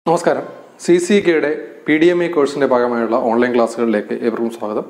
നമസ്കാരം C C കെയുടെ P D M A കോഴ്സിൻ്റെ ഭാഗമായുള്ള ഓൺലൈൻ ക്ലാസ്സുകളിലേക്ക് ഏവർക്കും സ്വാഗതം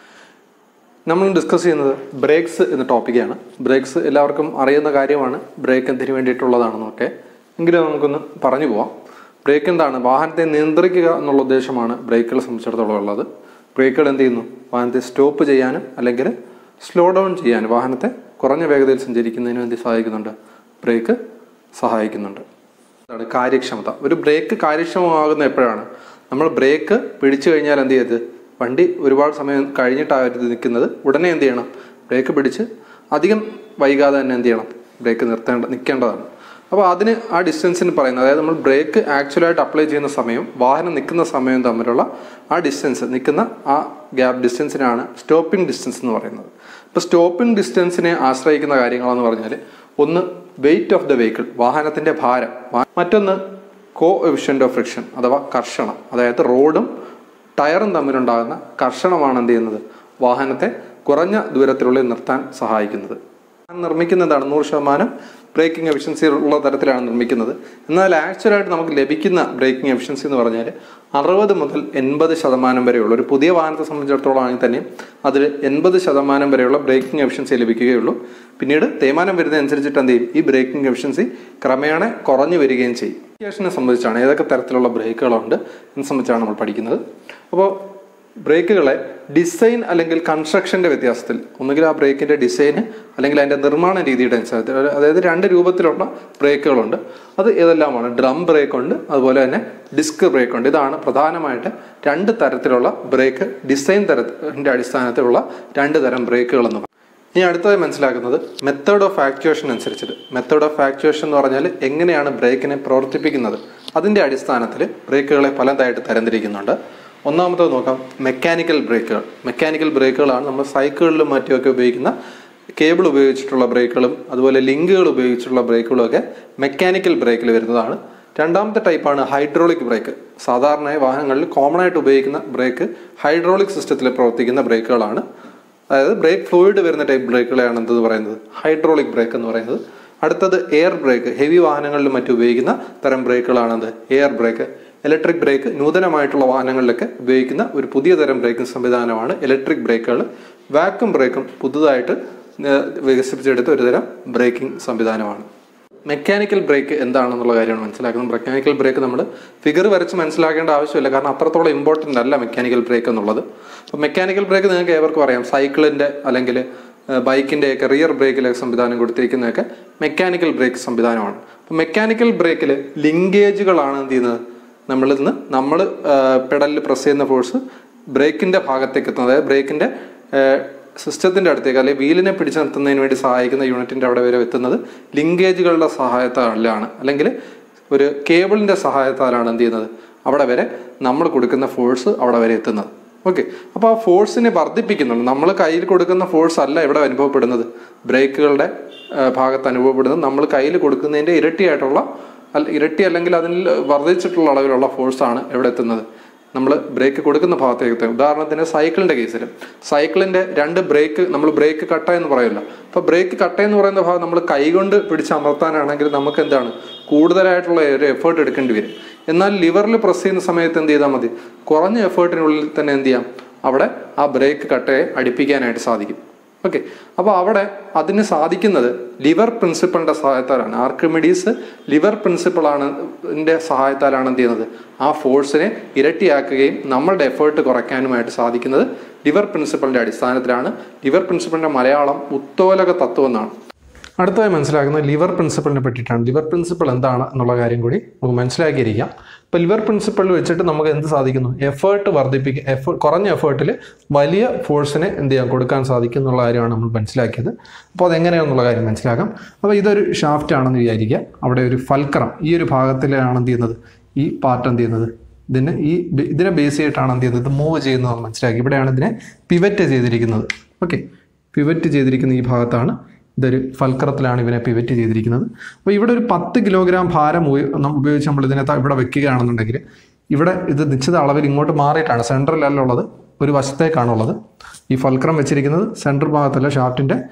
നമ്മൾ ഡിസ്കസ് ചെയ്യുന്നത് ബ്രേക്സ് എന്ന ടോപ്പിക്കാണ് ബ്രേക്സ് എല്ലാവർക്കും അറിയുന്ന കാര്യമാണ് ബ്രേക്ക് എന്തിനു വേണ്ടിയിട്ടുള്ളതാണെന്നൊക്കെ എങ്കിലും നമുക്കൊന്ന് പറഞ്ഞു പോവാം ബ്രേക്ക് എന്താണ് വാഹനത്തെ നിയന്ത്രിക്കുക എന്നുള്ള ഉദ്ദേശമാണ് ബ്രേക്കുകളെ സംബന്ധിച്ചിടത്തോളം ഉള്ളത് ബ്രേക്കുകൾ എന്ത് ചെയ്യുന്നു വാഹനത്തെ സ്റ്റോപ്പ് ചെയ്യാനും അല്ലെങ്കിൽ സ്ലോ ഡൗൺ ചെയ്യാനും വാഹനത്തെ കുറഞ്ഞ വേഗതയിൽ സഞ്ചരിക്കുന്നതിന് വേണ്ടി സഹായിക്കുന്നുണ്ട് ബ്രേക്ക് സഹായിക്കുന്നുണ്ട് അതാണ് കാര്യക്ഷമത ഒരു ബ്രേക്ക് കാര്യക്ഷമമാകുന്ന എപ്പോഴാണ് നമ്മൾ ബ്രേക്ക് പിടിച്ചു കഴിഞ്ഞാൽ എന്ത് ചെയ്ത് വണ്ടി ഒരുപാട് സമയം കഴിഞ്ഞിട്ടാകരുത് നിൽക്കുന്നത് ഉടനെ എന്ത് ചെയ്യണം ബ്രേക്ക് പിടിച്ച് അധികം വൈകാതെ തന്നെ എന്ത് ചെയ്യണം ബ്രേക്ക് നിർത്തേണ്ട നിൽക്കേണ്ടതാണ് അപ്പോൾ അതിന് ആ ഡിസ്റ്റൻസിന് പറയുന്നത് അതായത് നമ്മൾ ബ്രേക്ക് ആക്ച്വലായിട്ട് അപ്ലൈ ചെയ്യുന്ന സമയം വാഹനം നിൽക്കുന്ന സമയം തമ്മിലുള്ള ആ ഡിസ്റ്റൻസ് നിൽക്കുന്ന ആ ഗ്യാപ്പ് ഡിസ്റ്റൻസിനാണ് സ്റ്റോപ്പിംഗ് ഡിസ്റ്റൻസ് എന്ന് പറയുന്നത് ഇപ്പോൾ സ്റ്റോപ്പിംഗ് ഡിസ്റ്റൻസിനെ ആശ്രയിക്കുന്ന കാര്യങ്ങളെന്ന് പറഞ്ഞാൽ ഒന്ന് വെയിറ്റ് ഓഫ് ദ വെഹിക്കിൾ വാഹനത്തിൻ്റെ ഭാരം വാ- മറ്റൊന്ന് കോ എഫിഷ്യൻ്റ് ഓഫ് ഫ്രിക്ഷൻ അഥവാ കർഷണം അതായത് റോഡും ടയറും തമ്മിലുണ്ടാകുന്ന കർഷണമാണ് എന്ത് ചെയ്യുന്നത് വാഹനത്തെ കുറഞ്ഞ ദൂരത്തിനുള്ളിൽ നിർത്താൻ സഹായിക്കുന്നത് നിർമ്മിക്കുന്നതാണ് നൂറ് ശതമാനം ബ്രേക്കിംഗ് എഫിഷ്യൻസി ഉള്ള തരത്തിലാണ് നിർമ്മിക്കുന്നത് എന്നാൽ ആക്ച്വലായിട്ട് നമുക്ക് ലഭിക്കുന്ന ബ്രേക്കിംഗ് എഫിഷ്യൻസി എന്ന് പറഞ്ഞാൽ അറുപത് മുതൽ എൺപത് ശതമാനം വരെയുള്ള ഒരു പുതിയ വാഹനത്തെ സംബന്ധിച്ചിടത്തോളം ആണെങ്കിൽ തന്നെ അതിൽ എൺപത് ശതമാനം വരെയുള്ള ബ്രേക്കിംഗ് എഫിഷ്യൻസി ലഭിക്കുകയുള്ളൂ പിന്നീട് തേയ്മാനം വരുന്നതനുസരിച്ചിട്ട് എന്ത് ചെയ്യും ഈ ബ്രേക്കിംഗ് എഫിഷ്യൻസി ക്രമേണ കുറഞ്ഞു വരികയും ചെയ്യും സ്റ്റേഷനെ സംബന്ധിച്ചാണ് ഏതൊക്കെ തരത്തിലുള്ള ബ്രേക്കുകളുണ്ട് എന്ന് സംബന്ധിച്ചാണ് നമ്മൾ പഠിക്കുന്നത് അപ്പോൾ ബ്രേക്കുകളെ ഡിസൈൻ അല്ലെങ്കിൽ കൺസ്ട്രക്ഷൻ്റെ വ്യത്യാസത്തിൽ ഒന്നുകിൽ ആ ബ്രേക്കിൻ്റെ ഡിസൈന് അല്ലെങ്കിൽ അതിൻ്റെ നിർമ്മാണ രീതിയുടെ അനുസരിച്ച് അതായത് രണ്ട് രൂപത്തിലുള്ള ബ്രേക്കുകളുണ്ട് അത് ഏതെല്ലാമാണ് ഡ്രം ബ്രേക്ക് ഉണ്ട് അതുപോലെ തന്നെ ഡിസ്ക് ബ്രേക്ക് ഉണ്ട് ഇതാണ് പ്രധാനമായിട്ട് രണ്ട് തരത്തിലുള്ള ബ്രേക്ക് ഡിസൈൻ തരത്തിൻ്റെ അടിസ്ഥാനത്തിലുള്ള രണ്ട് തരം ബ്രേക്കുകളെന്ന് പറയും ഇനി അടുത്തതായി മനസ്സിലാക്കുന്നത് മെത്തേഡ് ഓഫ് ആക്ച്വേഷൻ അനുസരിച്ചിട്ട് മെത്തേഡ് ഓഫ് ആക്ച്വേഷൻ എന്ന് പറഞ്ഞാൽ എങ്ങനെയാണ് ബ്രേക്കിനെ പ്രവർത്തിപ്പിക്കുന്നത് അതിൻ്റെ അടിസ്ഥാനത്തിൽ ബ്രേക്കുകളെ പലതായിട്ട് തരംതിരിക്കുന്നുണ്ട് ഒന്നാമത്തത് നോക്കാം മെക്കാനിക്കൽ ബ്രേക്കുകൾ മെക്കാനിക്കൽ ബ്രേക്കുകളാണ് നമ്മൾ സൈക്കിളിലും മറ്റുമൊക്കെ ഉപയോഗിക്കുന്ന കേബിൾ ഉപയോഗിച്ചിട്ടുള്ള ബ്രേക്കുകളും അതുപോലെ ലിങ്കുകൾ ഉപയോഗിച്ചിട്ടുള്ള ബ്രേക്കുകളും ഒക്കെ മെക്കാനിക്കൽ ബ്രേക്കിൽ വരുന്നതാണ് രണ്ടാമത്തെ ടൈപ്പാണ് ഹൈഡ്രോളിക് ബ്രേക്ക് സാധാരണയായി വാഹനങ്ങളിൽ കോമൺ ആയിട്ട് ഉപയോഗിക്കുന്ന ബ്രേക്ക് ഹൈഡ്രോളിക് സിസ്റ്റത്തിൽ പ്രവർത്തിക്കുന്ന ബ്രേക്കുകളാണ് അതായത് ബ്രേക്ക് ഫ്ലൂയിഡ് വരുന്ന ടൈപ്പ് ബ്രേക്കുകളെയാണ് എന്ത് പറയുന്നത് ഹൈഡ്രോളിക് ബ്രേക്ക് എന്ന് പറയുന്നത് അടുത്തത് എയർ ബ്രേക്ക് ഹെവി വാഹനങ്ങളിലും മറ്റും ഉപയോഗിക്കുന്ന തരം ബ്രേക്കുകളാണത് എയർ ബ്രേക്ക് ഇലക്ട്രിക് ബ്രേക്ക് നൂതനമായിട്ടുള്ള വാഹനങ്ങളിലൊക്കെ ഉപയോഗിക്കുന്ന ഒരു പുതിയ തരം ബ്രേക്കിംഗ് സംവിധാനമാണ് ഇലക്ട്രിക് ബ്രേക്കുകൾ വാക്യൂം ബ്രേക്കും പുതുതായിട്ട് ഏർ, വികസിപ്പിച്ചെടുത്ത ഒരു തരം ബ്രേക്കിംഗ് സംവിധാനമാണ് മെക്കാനിക്കൽ ബ്രേക്ക് എന്താണെന്നുള്ള കാര്യമാണ് മനസ്സിലാക്കുന്നത് മെക്കാനിക്കൽ ബ്രേക്ക് നമ്മൾ ഫിഗർ വരച്ച് മനസ്സിലാക്കേണ്ട ആവശ്യമില്ല കാരണം അത്രത്തോളം ഇമ്പോർട്ടൻ്റ് അല്ല മെക്കാനിക്കൽ ബ്രേക്ക് എന്നുള്ളത് അപ്പോൾ മെക്കാനിക്കൽ ബ്രേക്ക് നിങ്ങൾക്ക് ഏവർക്കും അറിയാം സൈക്കിളിൻ്റെ അല്ലെങ്കിൽ ബൈക്കിൻ്റെ ഒക്കെ റിയർ ബ്രേക്കിലൊക്കെ സംവിധാനം കൊടുത്തിരിക്കുന്നതൊക്കെ മെക്കാനിക്കൽ ബ്രേക്ക് സംവിധാനമാണ് അപ്പോൾ മെക്കാനിക്കൽ ബ്രേക്കിൽ ലിങ്കേജുകളാണ് എന്ത് ചെയ്യുന്നത് നമ്മളിൽ നിന്ന് നമ്മൾ പെഡലിൽ പ്രസ് ചെയ്യുന്ന ഫോഴ്സ് ബ്രേക്കിൻ്റെ ഭാഗത്തേക്ക് എത്തുന്നത് അതായത് ബ്രേക്കിൻ്റെ സിസ്റ്റത്തിൻ്റെ അടുത്തേക്ക് അല്ലെങ്കിൽ വീലിനെ പിടിച്ചു നിർത്തുന്നതിന് വേണ്ടി സഹായിക്കുന്ന യൂണിറ്റിൻ്റെ അവിടെ വരെ എത്തുന്നത് ലിങ്കേജുകളുടെ സഹായത്താലാണ് അല്ലെങ്കിൽ ഒരു കേബിളിൻ്റെ സഹായത്താലാണ് എന്ത് ചെയ്യുന്നത് അവിടെ വരെ നമ്മൾ കൊടുക്കുന്ന ഫോഴ്സ് അവിടെ വരെ എത്തുന്നത് ഓക്കെ അപ്പോൾ ആ ഫോഴ്സിനെ വർദ്ധിപ്പിക്കുന്നുണ്ട് നമ്മൾ കയ്യിൽ കൊടുക്കുന്ന ഫോഴ്സ് അല്ല ഇവിടെ അനുഭവപ്പെടുന്നത് ബ്രേക്കുകളുടെ ആ, ഭാഗത്ത് അനുഭവപ്പെടുന്നത് നമ്മൾ കയ്യിൽ കൊടുക്കുന്നതിൻ്റെ ഇരട്ടിയായിട്ടുള്ള അല്ല ഇരട്ടി അല്ലെങ്കിൽ അതിൽ വർദ്ധിച്ചിട്ടുള്ള അളവിലുള്ള ഫോഴ്സാണ് എവിടെ എത്തുന്നത് നമ്മൾ ബ്രേക്ക് കൊടുക്കുന്ന ഭാഗത്തേക്ക് എത്തും ഉദാഹരണത്തിന് സൈക്കിളിൻ്റെ കേസിൽ സൈക്കിളിൻ്റെ രണ്ട് ബ്രേക്ക് നമ്മൾ ബ്രേക്ക് കട്ട എന്ന് പറയുമല്ലോ അപ്പോൾ ബ്രേക്ക് കട്ട എന്ന് പറയുന്ന ഭാഗം നമ്മൾ കൈകൊണ്ട് പിടിച്ചമർത്താനാണെങ്കിൽ നമുക്ക് എന്താണ് കൂടുതലായിട്ടുള്ള ഒരു എഫേർട്ട് എടുക്കേണ്ടി വരും എന്നാൽ ലിവറിൽ പ്രസ് ചെയ്യുന്ന സമയത്ത് എന്ത് ചെയ്താൽ മതി കുറഞ്ഞ എഫേർട്ടിനുള്ളിൽ തന്നെ എന്ത് ചെയ്യാം അവിടെ ആ ബ്രേക്ക് കട്ടയെ അടുപ്പിക്കാനായിട്ട് സാധിക്കും ഓക്കെ അപ്പോൾ അവിടെ അതിന് സാധിക്കുന്നത് ലിവർ പ്രിൻസിപ്പളിന്റെ സഹായത്താലാണ് ആർക്കിമിഡീസ് ലിവർ പ്രിൻസിപ്പിളാണ് ന്റെ സഹായത്താലാണ് എന്ത് ചെയ്യുന്നത് ആ ഫോഴ്സിനെ ഇരട്ടിയാക്കുകയും നമ്മളുടെ എഫേർട്ട് കുറയ്ക്കാനുമായിട്ട് സാധിക്കുന്നത് ലിവർ പ്രിൻസിപ്പളിന്റെ അടിസ്ഥാനത്തിലാണ് ലിവർ പ്രിൻസിപ്പളിന്റെ മലയാളം ഉത്തോലക തത്വം എന്നാണ് അടുത്തതായി മനസ്സിലാക്കുന്നത് ലിവർ പ്രിൻസിപ്പളിനെ പറ്റിയിട്ടാണ് ലിവർ പ്രിൻസിപ്പിൾ എന്താണ് എന്നുള്ള കാര്യം കൂടി നമുക്ക് മനസ്സിലാക്കിയിരിക്കാം ഇപ്പോൾ ലിവർ പ്രിൻസിപ്പിൾ വെച്ചിട്ട് നമുക്ക് എന്ത് സാധിക്കുന്നു എഫേർട്ട് വർദ്ധിപ്പിക്കുക എഫേർട്ട് കുറഞ്ഞ എഫേർട്ടിൽ വലിയ ഫോഴ്സിനെ എന്ത് ചെയ്യാൻ കൊടുക്കാൻ സാധിക്കും എന്നുള്ള കാര്യമാണ് നമ്മൾ മനസ്സിലാക്കിയത് അപ്പോൾ അതെങ്ങനെയാണെന്നുള്ള കാര്യം മനസ്സിലാക്കാം അപ്പോൾ ഇതൊരു ഷാഫ്റ്റ് ആണെന്ന് വിചാരിക്കുക അവിടെ ഒരു ഫൽക്രം ഈ ഒരു ഭാഗത്തിലാണ് എന്ത് ചെയ്യുന്നത് ഈ പാർട്ട് എന്ത് ചെയ്യുന്നത് ഇതിനെ ഈ ബെ- ഇതിനെ ബേസ് ചെയ്തിട്ടാണ് എന്ത് ചെയ്യുന്നത് ഇത് മൂവ് ചെയ്യുന്നത് നമ്മൾ മനസ്സിലാക്കി ഇവിടെയാണ് ഇതിനെ പിവറ്റ് ചെയ്തിരിക്കുന്നത് ഓക്കെ പിവറ്റ് ചെയ്തിരിക്കുന്ന ഈ ഭാഗത്താണ് ഇതൊരു ഫൽക്കറത്തിലാണ് ഇവനെ പിവറ്റ് ചെയ്തിരിക്കുന്നത് അപ്പോൾ ഇവിടെ ഒരു പത്ത് കിലോഗ്രാം ഭാരം ഉപയോ- നം- ഉപയോഗിച്ച് നമ്മൾ ഇതിനെ ത- ഇവിടെ വെക്കുകയാണെന്നുണ്ടെങ്കിൽ ഇവിടെ ഇത് നിശ്ചിത അളവിൽ ഇങ്ങോട്ട് മാറിയിട്ടാണ് സെൻട്രലല്ല ഉള്ളത് ഒരു വശത്തേക്കാണ് ഉള്ളത് ഈ ഫൽക്രം വെച്ചിരിക്കുന്നത് സെൻട്രൽ ഭാഗത്തല്ല ഷാഫ്റ്റിൻ്റെ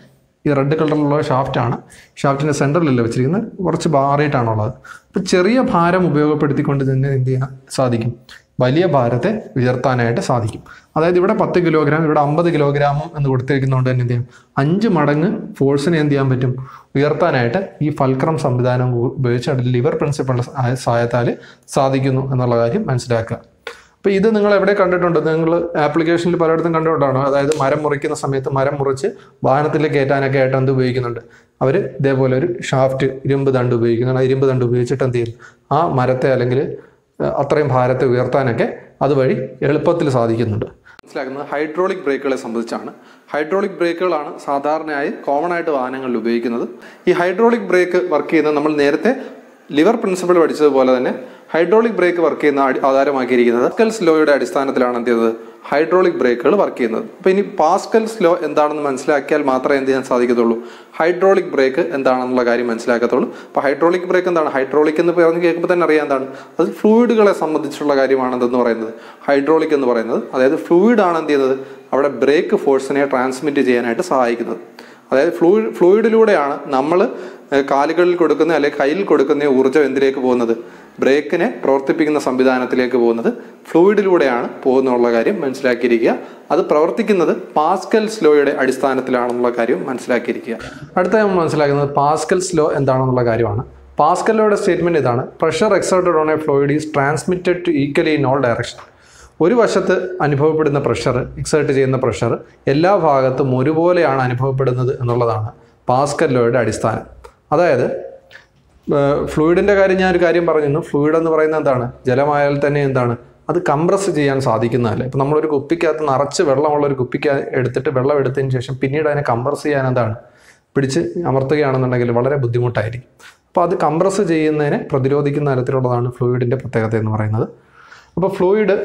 ഈ റെഡ് കളറിലുള്ള ഷാഫ്റ്റാണ് ഷാഫ്റ്റിൻ്റെ സെൻറ്ററിലല്ല വെച്ചിരിക്കുന്നത് കുറച്ച് ബാറിയിട്ടാണുള്ളത് അപ്പോൾ ചെറിയ ഭാരം ഉപയോഗപ്പെടുത്തിക്കൊണ്ട് തന്നെ എന്ത് ചെയ്യാൻ സാധിക്കും വലിയ ഭാരത്തെ ഉയർത്താനായിട്ട് സാധിക്കും അതായത് ഇവിടെ പത്ത് കിലോഗ്രാം ഇവിടെ അമ്പത് കിലോഗ്രാമും എന്ന് കൊടുത്തിരിക്കുന്നതുകൊണ്ട് തന്നെ എന്ത് ചെയ്യും അഞ്ച് മടങ്ങ് ഫോഴ്സിനെ എന്ത് ചെയ്യാൻ പറ്റും ഉയർത്താനായിട്ട് ഈ ഫൽക്രം സംവിധാനം ഉപയോഗിച്ച് ലിവർ പ്രിൻസിപ്പളിൻ്റെ സഹായത്താൽ സാധിക്കുന്നു എന്നുള്ള കാര്യം മനസ്സിലാക്കുക അപ്പോൾ ഇത് നിങ്ങൾ എവിടെ കണ്ടിട്ടുണ്ട് നിങ്ങൾ ആപ്ലിക്കേഷനിൽ പലയിടത്തും കണ്ടിട്ടുണ്ടാണോ അതായത് മരം മുറിക്കുന്ന സമയത്ത് മരം മുറിച്ച് വാഹനത്തിൽ കയറ്റാനൊക്കെ ആയിട്ട് എന്ത് ഉപയോഗിക്കുന്നുണ്ട് അവർ ഇതേപോലെ ഒരു ഷാഫ്റ്റ് ഇരുമ്പ് ദണ്ട് ഉപയോഗിക്കുന്നുണ്ട് ആ ഇരുമ്പ് ദണ്ട് ഉപയോഗിച്ചിട്ട് എന്ത് ചെയ്യും ആ മരത്തെ അല്ലെങ്കിൽ ഏഹ്, അത്രയും ഭാരത്തെ ഉയർത്താനൊക്കെ അതുവഴി എളുപ്പത്തിൽ സാധിക്കുന്നുണ്ട് മനസ്സിലാക്കുന്നത് ഹൈഡ്രോളിക് ബ്രേക്കുകളെ സംബന്ധിച്ചാണ് ഹൈഡ്രോളിക് ബ്രേക്കുകളാണ് സാധാരണയായി കോമൺ ആയിട്ട് വാഹനങ്ങളിൽ ഉപയോഗിക്കുന്നത് ഈ ഹൈഡ്രോളിക് ബ്രേക്ക് വർക്ക് ചെയ്യുന്നത് നമ്മൾ നേരത്തെ ലിവർ പ്രിൻസിപ്പിൾ പഠിച്ചതുപോലെ തന്നെ ഹൈഡ്രോളിക് ബ്രേക്ക് വർക്ക് ചെയ്യുന്ന അടി- ആധാരമാക്കിയിരിക്കുന്നത് പാസ്കൽസ് ലോയുടെ അടിസ്ഥാനത്തിലാണ് എന്ത് ചെയ്യുന്നത് ഹൈഡ്രോളിക് ബ്രേക്കുകൾ വർക്ക് ചെയ്യുന്നത് അപ്പോൾ ഇനി പാസ്കൽസ് ലോ എന്താണെന്ന് മനസ്സിലാക്കിയാൽ മാത്രമേ എന്ത് ചെയ്യാൻ സാധിക്കത്തുള്ളൂ ഹൈഡ്രോളിക് ബ്രേക്ക് എന്താണെന്നുള്ള കാര്യം മനസ്സിലാക്കത്തുള്ളൂ അപ്പോൾ ഹൈഡ്രോളിക് ബ്രേക്ക് എന്താണ് ഹൈഡ്രോളിക് എന്ന് പറഞ്ഞ് കേൾക്കുമ്പോൾ തന്നെ അറിയാം എന്താണ് അത് ഫ്ലൂയിഡുകളെ സംബന്ധിച്ചുള്ള കാര്യമാണ് എന്തെന്ന് പറയുന്നത് ഹൈഡ്രോളിക് എന്ന് പറയുന്നത് അതായത് ഫ്ലൂയിഡ് ആണ് എന്ത് ചെയ്യുന്നത് അവിടെ ബ്രേക്ക് ഫോഴ്സിനെ ട്രാൻസ്മിറ്റ് ചെയ്യാനായിട്ട് സഹായിക്കുന്നത് അതായത് ഫ്ലൂയിഡ് ഫ്ലൂയിഡിലൂടെയാണ് നമ്മൾ കാലുകളിൽ കൊടുക്കുന്ന അല്ലെങ്കിൽ കയ്യിൽ കൊടുക്കുന്ന ഊർജ്ജം എന്തിലേക്ക് പോകുന്നത് ബ്രേക്കിനെ പ്രവർത്തിപ്പിക്കുന്ന സംവിധാനത്തിലേക്ക് പോകുന്നത് ഫ്ലൂയിഡിലൂടെയാണ് പോകുന്നുള്ള കാര്യം മനസ്സിലാക്കിയിരിക്കുക അത് പ്രവർത്തിക്കുന്നത് പാസ്കൽ സ്ലോയുടെ അടിസ്ഥാനത്തിലാണെന്നുള്ള കാര്യം മനസ്സിലാക്കിയിരിക്കുക അടുത്ത നമ്മൾ മനസ്സിലാക്കുന്നത് പാസ്കൽ സ്ലോ എന്താണെന്നുള്ള കാര്യമാണ് പാസ്കലോയുടെ സ്റ്റേറ്റ്മെന്റ് ഇതാണ് pressure exerted on a fluid is transmitted to equally in all direction ഒരു വശത്ത് അനുഭവപ്പെടുന്ന പ്രഷർ എക്സേർട്ട് ചെയ്യുന്ന പ്രഷർ എല്ലാ ഭാഗത്തും ഒരുപോലെയാണ് അനുഭവപ്പെടുന്നത് എന്നുള്ളതാണ് പാസ്കൽ ലോയുടെ അടിസ്ഥാനം അതായത് ഫ്ലൂയിഡിൻ്റെ കാര്യം ഞാൻ ഒരു കാര്യം പറഞ്ഞിരുന്നു ഫ്ലൂയിഡ് എന്ന് പറയുന്നത് എന്താണ് ജലമായാൽ തന്നെ എന്താണ് അത് കംപ്രസ് ചെയ്യാൻ സാധിക്കുന്നതല്ല ഇപ്പം നമ്മളൊരു കുപ്പിക്കകത്ത് നിറച്ച് വെള്ളമുള്ള ഒരു കുപ്പിക്ക് എടുത്തിട്ട് വെള്ളം എടുത്തതിന് ശേഷം പിന്നീട് അതിനെ കംപ്രസ് ചെയ്യാൻ എന്താണ് പിടിച്ച് അമർത്തുകയാണെന്നുണ്ടെങ്കിൽ വളരെ ബുദ്ധിമുട്ടായിരിക്കും അപ്പോൾ അത് കംപ്രസ് ചെയ്യുന്നതിനെ പ്രതിരോധിക്കുന്ന തരത്തിലുള്ളതാണ് ഫ്ലൂയിഡിൻ്റെ പ്രത്യേകത എന്ന് പറയുന്നത് അപ്പോൾ ഫ്ലൂയിഡ്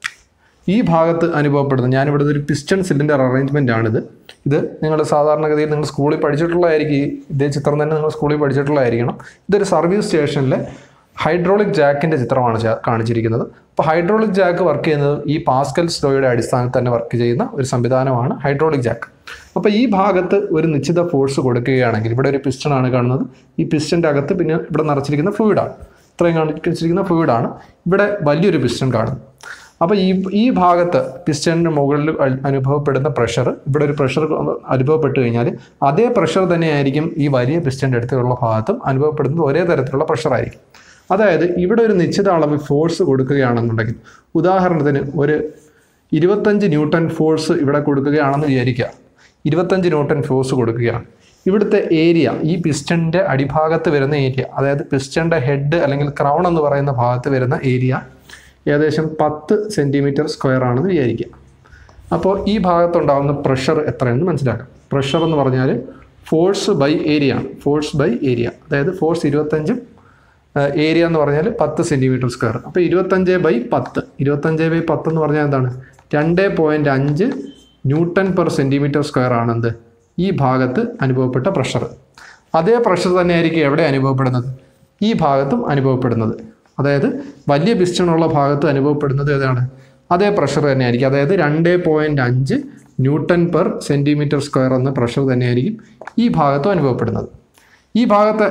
ഈ ഭാഗത്ത് അനുഭവപ്പെടുന്ന ഞാനിവിടെ ഒരു പിസ്റ്റൺ സിലിണ്ടർ അറേഞ്ച്മെൻ്റ് ആണിത് ഇത് നിങ്ങൾ സാധാരണഗതിയിൽ നിങ്ങൾ സ്കൂളിൽ പഠിച്ചിട്ടുള്ളതായിരിക്കും ഈ ഇതേ ചിത്രം തന്നെ നിങ്ങൾ സ്കൂളിൽ പഠിച്ചിട്ടുള്ളതായിരിക്കണം ഇതൊരു സർവീസ് സ്റ്റേഷനിലെ ഹൈഡ്രോളിക് ജാക്കിൻ്റെ ചിത്രമാണ് ചാ- കാണിച്ചിരിക്കുന്നത് അപ്പോൾ ഹൈഡ്രോളിക് ജാക്ക് വർക്ക് ചെയ്യുന്നത് ഈ പാസ്കൽ സ്ലോയുടെ അടിസ്ഥാനത്തിൽ തന്നെ വർക്ക് ചെയ്യുന്ന ഒരു സംവിധാനമാണ് ഹൈഡ്രോളിക് ജാക്ക് അപ്പോൾ ഈ ഭാഗത്ത് ഒരു നിശ്ചിത ഫോഴ്സ് കൊടുക്കുകയാണെങ്കിൽ ഇവിടെ ഒരു പിസ്റ്റൺ ആണ് കാണുന്നത് ഈ പിസ്റ്റൻ്റെ അകത്ത് പിന്നെ ഇവിടെ നിറച്ചിരിക്കുന്ന ഫ്ലൂയിഡാണ് ഇത്രയും കാണിച്ചിരിക്കുന്ന ഫ്ലൂയിഡാണ് ഇവിടെ വലിയൊരു പിസ്റ്റൺ കാണുന്നു അപ്പോൾ ഈ ഈ ഭാഗത്ത് പിസ്റ്റണിന് മുകളിൽ അ- അനുഭവപ്പെടുന്ന പ്രഷർ ഇവിടെ ഒരു പ്രഷർ അനുഭവപ്പെട്ട് കഴിഞ്ഞാൽ അതേ പ്രഷർ തന്നെയായിരിക്കും ഈ വലിയ പിസ്റ്റൻ്റെ അടുത്തുള്ള ഭാഗത്തും അനുഭവപ്പെടുന്നത് ഒരേ തരത്തിലുള്ള പ്രഷറായിരിക്കും അതായത് ഇവിടെ ഒരു നിശ്ചിത അളവ് ഫോഴ്സ് കൊടുക്കുകയാണെന്നുണ്ടെങ്കിൽ ഉദാഹരണത്തിന് ഒരു ഇരുപത്തഞ്ച് ന്യൂട്ടൺ ഫോഴ്സ് ഇവിടെ കൊടുക്കുകയാണെന്ന് വിചാരിക്കുക ഇരുപത്തഞ്ച് ന്യൂട്ടൺ ഫോഴ്സ് കൊടുക്കുകയാണ് ഇവിടുത്തെ ഏരിയ ഈ പിസ്റ്റൻ്റെ അടിഭാഗത്ത് വരുന്ന ഏരിയ അതായത് പിസ്റ്റൻ്റെ ഹെഡ് അല്ലെങ്കിൽ ക്രൗൺ എന്ന് പറയുന്ന ഭാഗത്ത് വരുന്ന ഏരിയ ഏകദേശം പത്ത് സെൻറ്റിമീറ്റർ സ്ക്വയർ ആണെന്ന് വിചാരിക്കുക അപ്പോൾ ഈ ഭാഗത്തുണ്ടാകുന്ന പ്രഷർ എത്രയെന്ന് മനസ്സിലാക്കാം പ്രഷർ എന്ന് പറഞ്ഞാൽ ഫോഴ്സ് ബൈ ഏരിയ ആണ് ഫോഴ്സ് ബൈ ഏരിയ അതായത് ഫോഴ്സ് ഇരുപത്തഞ്ചും ഏരിയ എന്ന് പറഞ്ഞാൽ പത്ത് സെൻറ്റിമീറ്റർ സ്ക്വയർ അപ്പോൾ ഇരുപത്തഞ്ച് ബൈ പത്ത് ഇരുപത്തഞ്ച് ബൈ പത്ത് എന്ന് പറഞ്ഞാൽ എന്താണ് രണ്ട് പോയിൻറ്റ് അഞ്ച് ന്യൂട്ടൺ പെർ സെൻറ്റിമീറ്റർ സ്ക്വയർ ആണെന്ത് ഈ ഭാഗത്ത് അനുഭവപ്പെട്ട പ്രഷർ അതേ പ്രഷർ തന്നെയായിരിക്കും എവിടെ അനുഭവപ്പെടുന്നത് ഈ ഭാഗത്തും അനുഭവപ്പെടുന്നത് അതായത് വലിയ പിസ്റ്റണുള്ള ഭാഗത്ത് അനുഭവപ്പെടുന്നത് ഏതാണ് അതേ പ്രഷർ തന്നെയായിരിക്കും അതായത് രണ്ട് പോയിൻറ്റ് അഞ്ച് ന്യൂട്ടൺ പെർ സെൻറ്റിമീറ്റർ സ്ക്വയർ എന്ന പ്രഷർ തന്നെയായിരിക്കും ഈ ഭാഗത്തും അനുഭവപ്പെടുന്നത് ഈ ഭാഗത്തെ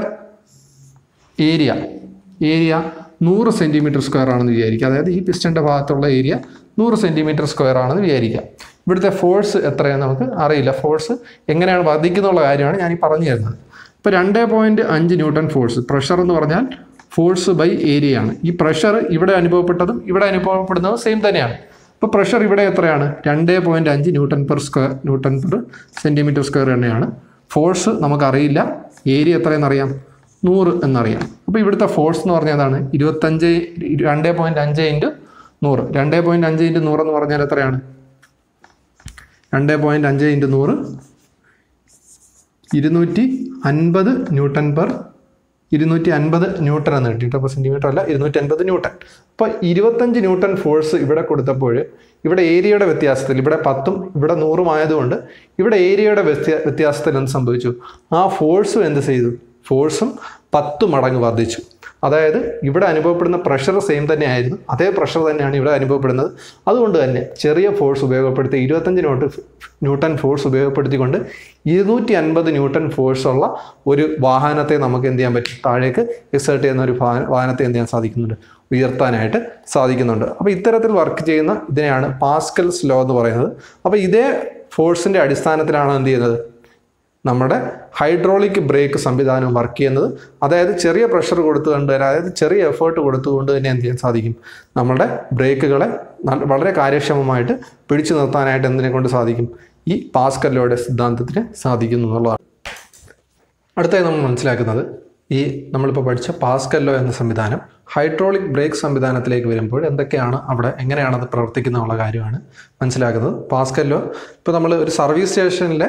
ഏരിയ ഏരിയ നൂറ് സെൻറ്റിമീറ്റർ സ്ക്വയർ ആണെന്ന് വിചാരിക്കുക അതായത് ഈ പിസ്റ്റൻ്റെ ഭാഗത്തുള്ള ഏരിയ നൂറ് സെൻറ്റിമീറ്റർ സ്ക്വയർ ആണെന്ന് വിചാരിക്കുക ഇവിടുത്തെ ഫോഴ്സ് എത്രയാണെന്ന് നമുക്ക് അറിയില്ല ഫോഴ്സ് എങ്ങനെയാണ് വർദ്ധിക്കുന്നുള്ള കാര്യമാണ് ഞാൻ ഈ പറഞ്ഞു തരുന്നത് ഇപ്പോൾ രണ്ട് പോയിൻറ്റ് അഞ്ച് ന്യൂട്ടൺ ഫോഴ്സ് പ്രഷർ എന്ന് പറഞ്ഞാൽ ഫോഴ്സ് ബൈ ഏരിയ ആണ് ഈ പ്രഷർ ഇവിടെ അനുഭവപ്പെട്ടതും ഇവിടെ അനുഭവപ്പെടുന്നതും സെയിം തന്നെയാണ് ഇപ്പോൾ പ്രഷർ ഇവിടെ എത്രയാണ് രണ്ട് പോയിൻറ്റ് അഞ്ച് newton per square newton per centimetre square തന്നെയാണ് ഫോഴ്സ് നമുക്കറിയില്ല ഏരിയ എത്രയെന്നറിയാം നൂറ് എന്നറിയാം അപ്പോൾ ഇവിടുത്തെ ഫോഴ്സ് എന്ന് പറഞ്ഞാൽ അതാണ് ഇരുപത്തഞ്ച് രണ്ട് പോയിൻറ്റ് അഞ്ച് ഇൻറ്റു നൂറ് രണ്ട് പോയിൻറ്റ് അഞ്ച് ഇൻറ്റു നൂറ് എന്ന് പറഞ്ഞാൽ എത്രയാണ് രണ്ട് പോയിൻറ്റ് അഞ്ച് ഇൻറ്റു നൂറ് ഇരുന്നൂറ്റി അൻപത് ന്യൂട്ടൺ പെർ ഇരുന്നൂറ്റി അൻപത് ന്യൂട്ടൺ എന്ന് കിട്ടി അപ്പോൾ സെൻറ്റിമീറ്റർ അല്ല ഇരുന്നൂറ്റി അൻപത് ന്യൂട്ടൺ അപ്പോൾ ഇരുപത്തഞ്ച് ന്യൂട്ടൺ ഫോഴ്സ് ഇവിടെ കൊടുത്തപ്പോൾ ഇവിടെ ഏരിയയുടെ വ്യത്യാസത്തിൽ ഇവിടെ പത്തും ഇവിടെ നൂറും ആയതുകൊണ്ട് ഇവിടെ ഏരിയയുടെ വ്യത്യാ വ്യത്യാസത്തിൽ എന്ത് സംഭവിച്ചു ആ ഫോഴ്സും എന്ത് ചെയ്തു ഫോഴ്സും പത്ത് മടങ്ങ് വർദ്ധിച്ചു അതായത് ഇവിടെ അനുഭവപ്പെടുന്ന പ്രഷർ സെയിം തന്നെയായിരുന്നു അതേ പ്രഷർ തന്നെയാണ് ഇവിടെ അനുഭവപ്പെടുന്നത് അതുകൊണ്ട് തന്നെ ചെറിയ ഫോഴ്സ് ഉപയോഗപ്പെടുത്തി ഇരുപത്തഞ്ച് ന്യൂട്ടൺ ന്യൂട്ടൺ ഫോഴ്സ് ഉപയോഗപ്പെടുത്തിക്കൊണ്ട് ഇരുന്നൂറ്റി അൻപത് ന്യൂട്ടൺ ഫോഴ്സ് ഉള്ള ഒരു വാഹനത്തെ നമുക്ക് എന്ത് ചെയ്യാൻ പറ്റും താഴേക്ക് എക്സേർട്ട് ചെയ്യുന്ന ഒരു വാഹ- വാഹനത്തെ എന്ത് ചെയ്യാൻ സാധിക്കുന്നുണ്ട് ഉയർത്താനായിട്ട് സാധിക്കുന്നുണ്ട് അപ്പോൾ ഇത്തരത്തിൽ വർക്ക് ചെയ്യുന്ന ഇതിനെയാണ് പാസ്കൽസ് ലോ എന്ന് പറയുന്നത് അപ്പോൾ ഇതേ ഫോഴ്സിൻ്റെ അടിസ്ഥാനത്തിലാണ് എന്ത് ചെയ്യുന്നത് നമ്മുടെ ഹൈഡ്രോളിക് ബ്രേക്ക് സംവിധാനം വർക്ക് ചെയ്യുന്നത് അതായത് ചെറിയ പ്രഷർ കൊടുത്തുകൊണ്ട് തന്നെ അതായത് ചെറിയ എഫേർട്ട് കൊടുത്തുകൊണ്ട് തന്നെ എന്ത് ചെയ്യാൻ സാധിക്കും നമ്മുടെ ബ്രേക്കുകളെ നല്ല- വളരെ കാര്യക്ഷമമായിട്ട് പിടിച്ചു നിർത്താനായിട്ട് എന്തിനെ കൊണ്ട് സാധിക്കും ഈ പാസ്കല്ലോയുടെ സിദ്ധാന്തത്തിന് സാധിക്കുന്നു എന്നുള്ളതാണ് അടുത്തായി നമ്മൾ മനസ്സിലാക്കുന്നത് ഈ നമ്മളിപ്പോൾ പഠിച്ച പാസ്കല്ലോ എന്ന സംവിധാനം ഹൈഡ്രോളിക് ബ്രേക്ക് സംവിധാനത്തിലേക്ക് വരുമ്പോൾ എന്തൊക്കെയാണ് അവിടെ എങ്ങനെയാണ് അത് പ്രവർത്തിക്കുന്നത് എന്നുള്ള കാര്യമാണ് മനസ്സിലാക്കുന്നത് പാസ്കല്ലോ ഇപ്പോൾ നമ്മൾ ഒരു സർവീസ് സ്റ്റേഷനിലെ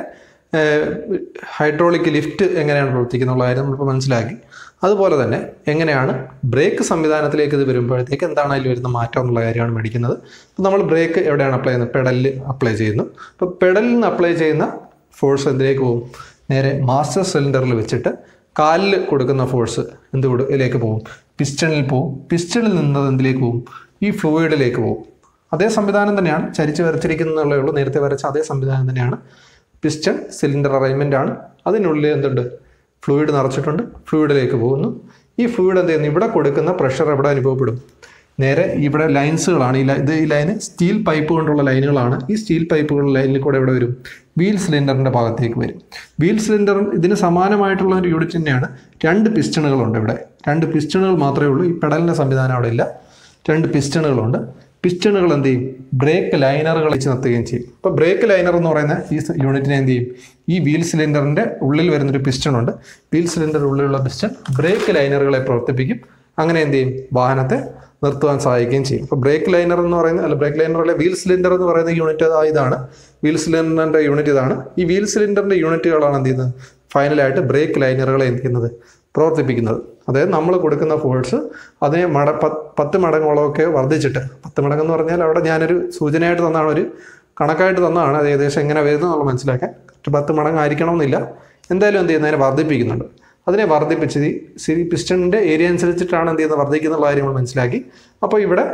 ഹൈഡ്രോളിക് ലിഫ്റ്റ് എങ്ങനെയാണ് പ്രവർത്തിക്കുന്നത് എന്നുള്ള കാര്യം നമ്മളിപ്പോൾ മനസ്സിലാക്കി അതുപോലെ തന്നെ എങ്ങനെയാണ് ബ്രേക്ക് സംവിധാനത്തിലേക്ക് ഇത് വരുമ്പോഴത്തേക്ക് എന്താണ് അതിൽ വരുന്ന മാറ്റം എന്നുള്ള കാര്യമാണ് മേടിക്കുന്നത് അപ്പോൾ നമ്മൾ ബ്രേക്ക് എവിടെയാണ് അപ്ലൈ ചെയ്യുന്നത് പെഡലിൽ അപ്ലൈ ചെയ്യുന്നു അപ്പോൾ പെഡലിൽ നിന്ന് അപ്ലൈ ചെയ്യുന്ന ഫോഴ്സ് എന്തിലേക്ക് പോകും നേരെ മാസ്റ്റർ സിലിണ്ടറിൽ വെച്ചിട്ട് കാലിൽ കൊടുക്കുന്ന ഫോഴ്സ് എന്ത് കൊടു ഇതിലേക്ക് പോകും പിസ്റ്റണിൽ പോകും പിസ്റ്റണിൽ നിന്നത് എന്തിലേക്ക് പോകും ഈ ഫ്ലൂയിഡിലേക്ക് പോകും അതേ സംവിധാനം തന്നെയാണ് ചരിച്ച് വരച്ചിരിക്കുന്നതേ ഉള്ളൂ നേരത്തെ വരച്ച അതേ സംവിധാനം തന്നെയാണ് പിസ്റ്റൺ സിലിണ്ടർ അറേഞ്ച്മെൻ്റ് ആണ് അതിനുള്ളിൽ എന്തുണ്ട് ഫ്ലൂയിഡ് നിറച്ചിട്ടുണ്ട് ഫ്ലൂയിഡിലേക്ക് പോകുന്നു ഈ ഫ്ലൂയിഡ് എന്ത് ചെയ്യുന്നു ഇവിടെ കൊടുക്കുന്ന പ്രഷർ എവിടെ അനുഭവപ്പെടും നേരെ ഇവിടെ ലൈൻസുകളാണ് ഈ ലൈ- ഇത് ഈ ലൈന് സ്റ്റീൽ പൈപ്പ് കൊണ്ടുള്ള ലൈനുകളാണ് ഈ സ്റ്റീൽ പൈപ്പുകളുടെ ലൈനിൽ കൂടെ ഇവിടെ വരും വീൽ സിലിണ്ടറിൻ്റെ ഭാഗത്തേക്ക് വരും വീൽ സിലിണ്ടർ ഇതിന് സമാനമായിട്ടുള്ള ഒരു യൂണിറ്റ് തന്നെയാണ് രണ്ട് പിസ്റ്റണുകളുണ്ട് ഇവിടെ രണ്ട് പിസ്റ്റണുകൾ മാത്രമേ ഉള്ളൂ ഈ പെഡലിൻ്റെ സംവിധാനം അവിടെ ഇല്ല രണ്ട് പിസ്റ്റണുകളുണ്ട് പിസ്റ്റണുകൾ എന്ത് ചെയ്യും ബ്രേക്ക് ലൈനറുകൾ വെച്ച് നിർത്തുകയും ചെയ്യും ഇപ്പോൾ ബ്രേക്ക് ലൈനർ എന്ന് പറയുന്ന ഈ സ- യൂണിറ്റിനെ എന്ത് ചെയ്യും ഈ വീൽ സിലിണ്ടറിൻ്റെ ഉള്ളിൽ വരുന്നൊരു പിസ്റ്റൺ ഉണ്ട് വീൽ സിലിണ്ടർ ഉള്ളിലുള്ള പിസ്റ്റൺ ബ്രേക്ക് ലൈനറുകളെ പ്രവർത്തിപ്പിക്കും അങ്ങനെ എന്ത് ചെയ്യും വാഹനത്തെ നിർത്തുവാൻ സഹായിക്കുകയും ചെയ്യും അപ്പോൾ ബ്രേക്ക് ലൈനർ എന്ന് പറയുന്ന അല്ല ബ്രേക്ക് ലൈനർ അല്ലെ വീൽ സിലിണ്ടർ എന്ന് പറയുന്ന യൂണിറ്റ് ഇതാണ് വീൽ സിലിണ്ടറിൻ്റെ യൂണിറ്റ് ഇതാണ് ഈ വീൽ സിലിണ്ടറിൻ്റെ യൂണിറ്റുകളാണ് എന്ത് ചെയ്യുന്നത് ഫൈനലായിട്ട് ബ്രേക്ക് ലൈനറുകളെ എന്ത് ചെയ്യുന്നത് പ്രവർത്തിപ്പിക്കുന്നത് അതായത് നമ്മൾ കൊടുക്കുന്ന ഫോഴ്സ് അതിനെ മട പത്ത് പത്ത് മടങ്ങോളമൊക്കെ വർദ്ധിച്ചിട്ട് പത്ത് മടങ്ങ് എന്ന് പറഞ്ഞാൽ അവിടെ ഞാനൊരു സൂചനയായിട്ട് തന്നാണ് ഒരു കണക്കായിട്ട് തന്നതാണ് അത് ഏകദേശം എങ്ങനെ വരുന്നു എന്നുള്ള മനസ്സിലാക്കാൻ കറക്റ്റ് പത്ത് മടങ്ങ് ആയിരിക്കണമെന്നില്ല എന്തായാലും എന്ത് ചെയ്യുന്നത് അതിനെ വർദ്ധിപ്പിക്കുന്നുണ്ട് അതിനെ വർദ്ധിപ്പിച്ച് ഈ സി പിസ്റ്റണിൻ്റെ ഏരിയ അനുസരിച്ചിട്ടാണ് എന്ത് ചെയ്യുന്നത് വർദ്ധിക്കുന്നുള്ള കാര്യം നമ്മൾ മനസ്സിലാക്കി അപ്പോൾ ഇവിടെ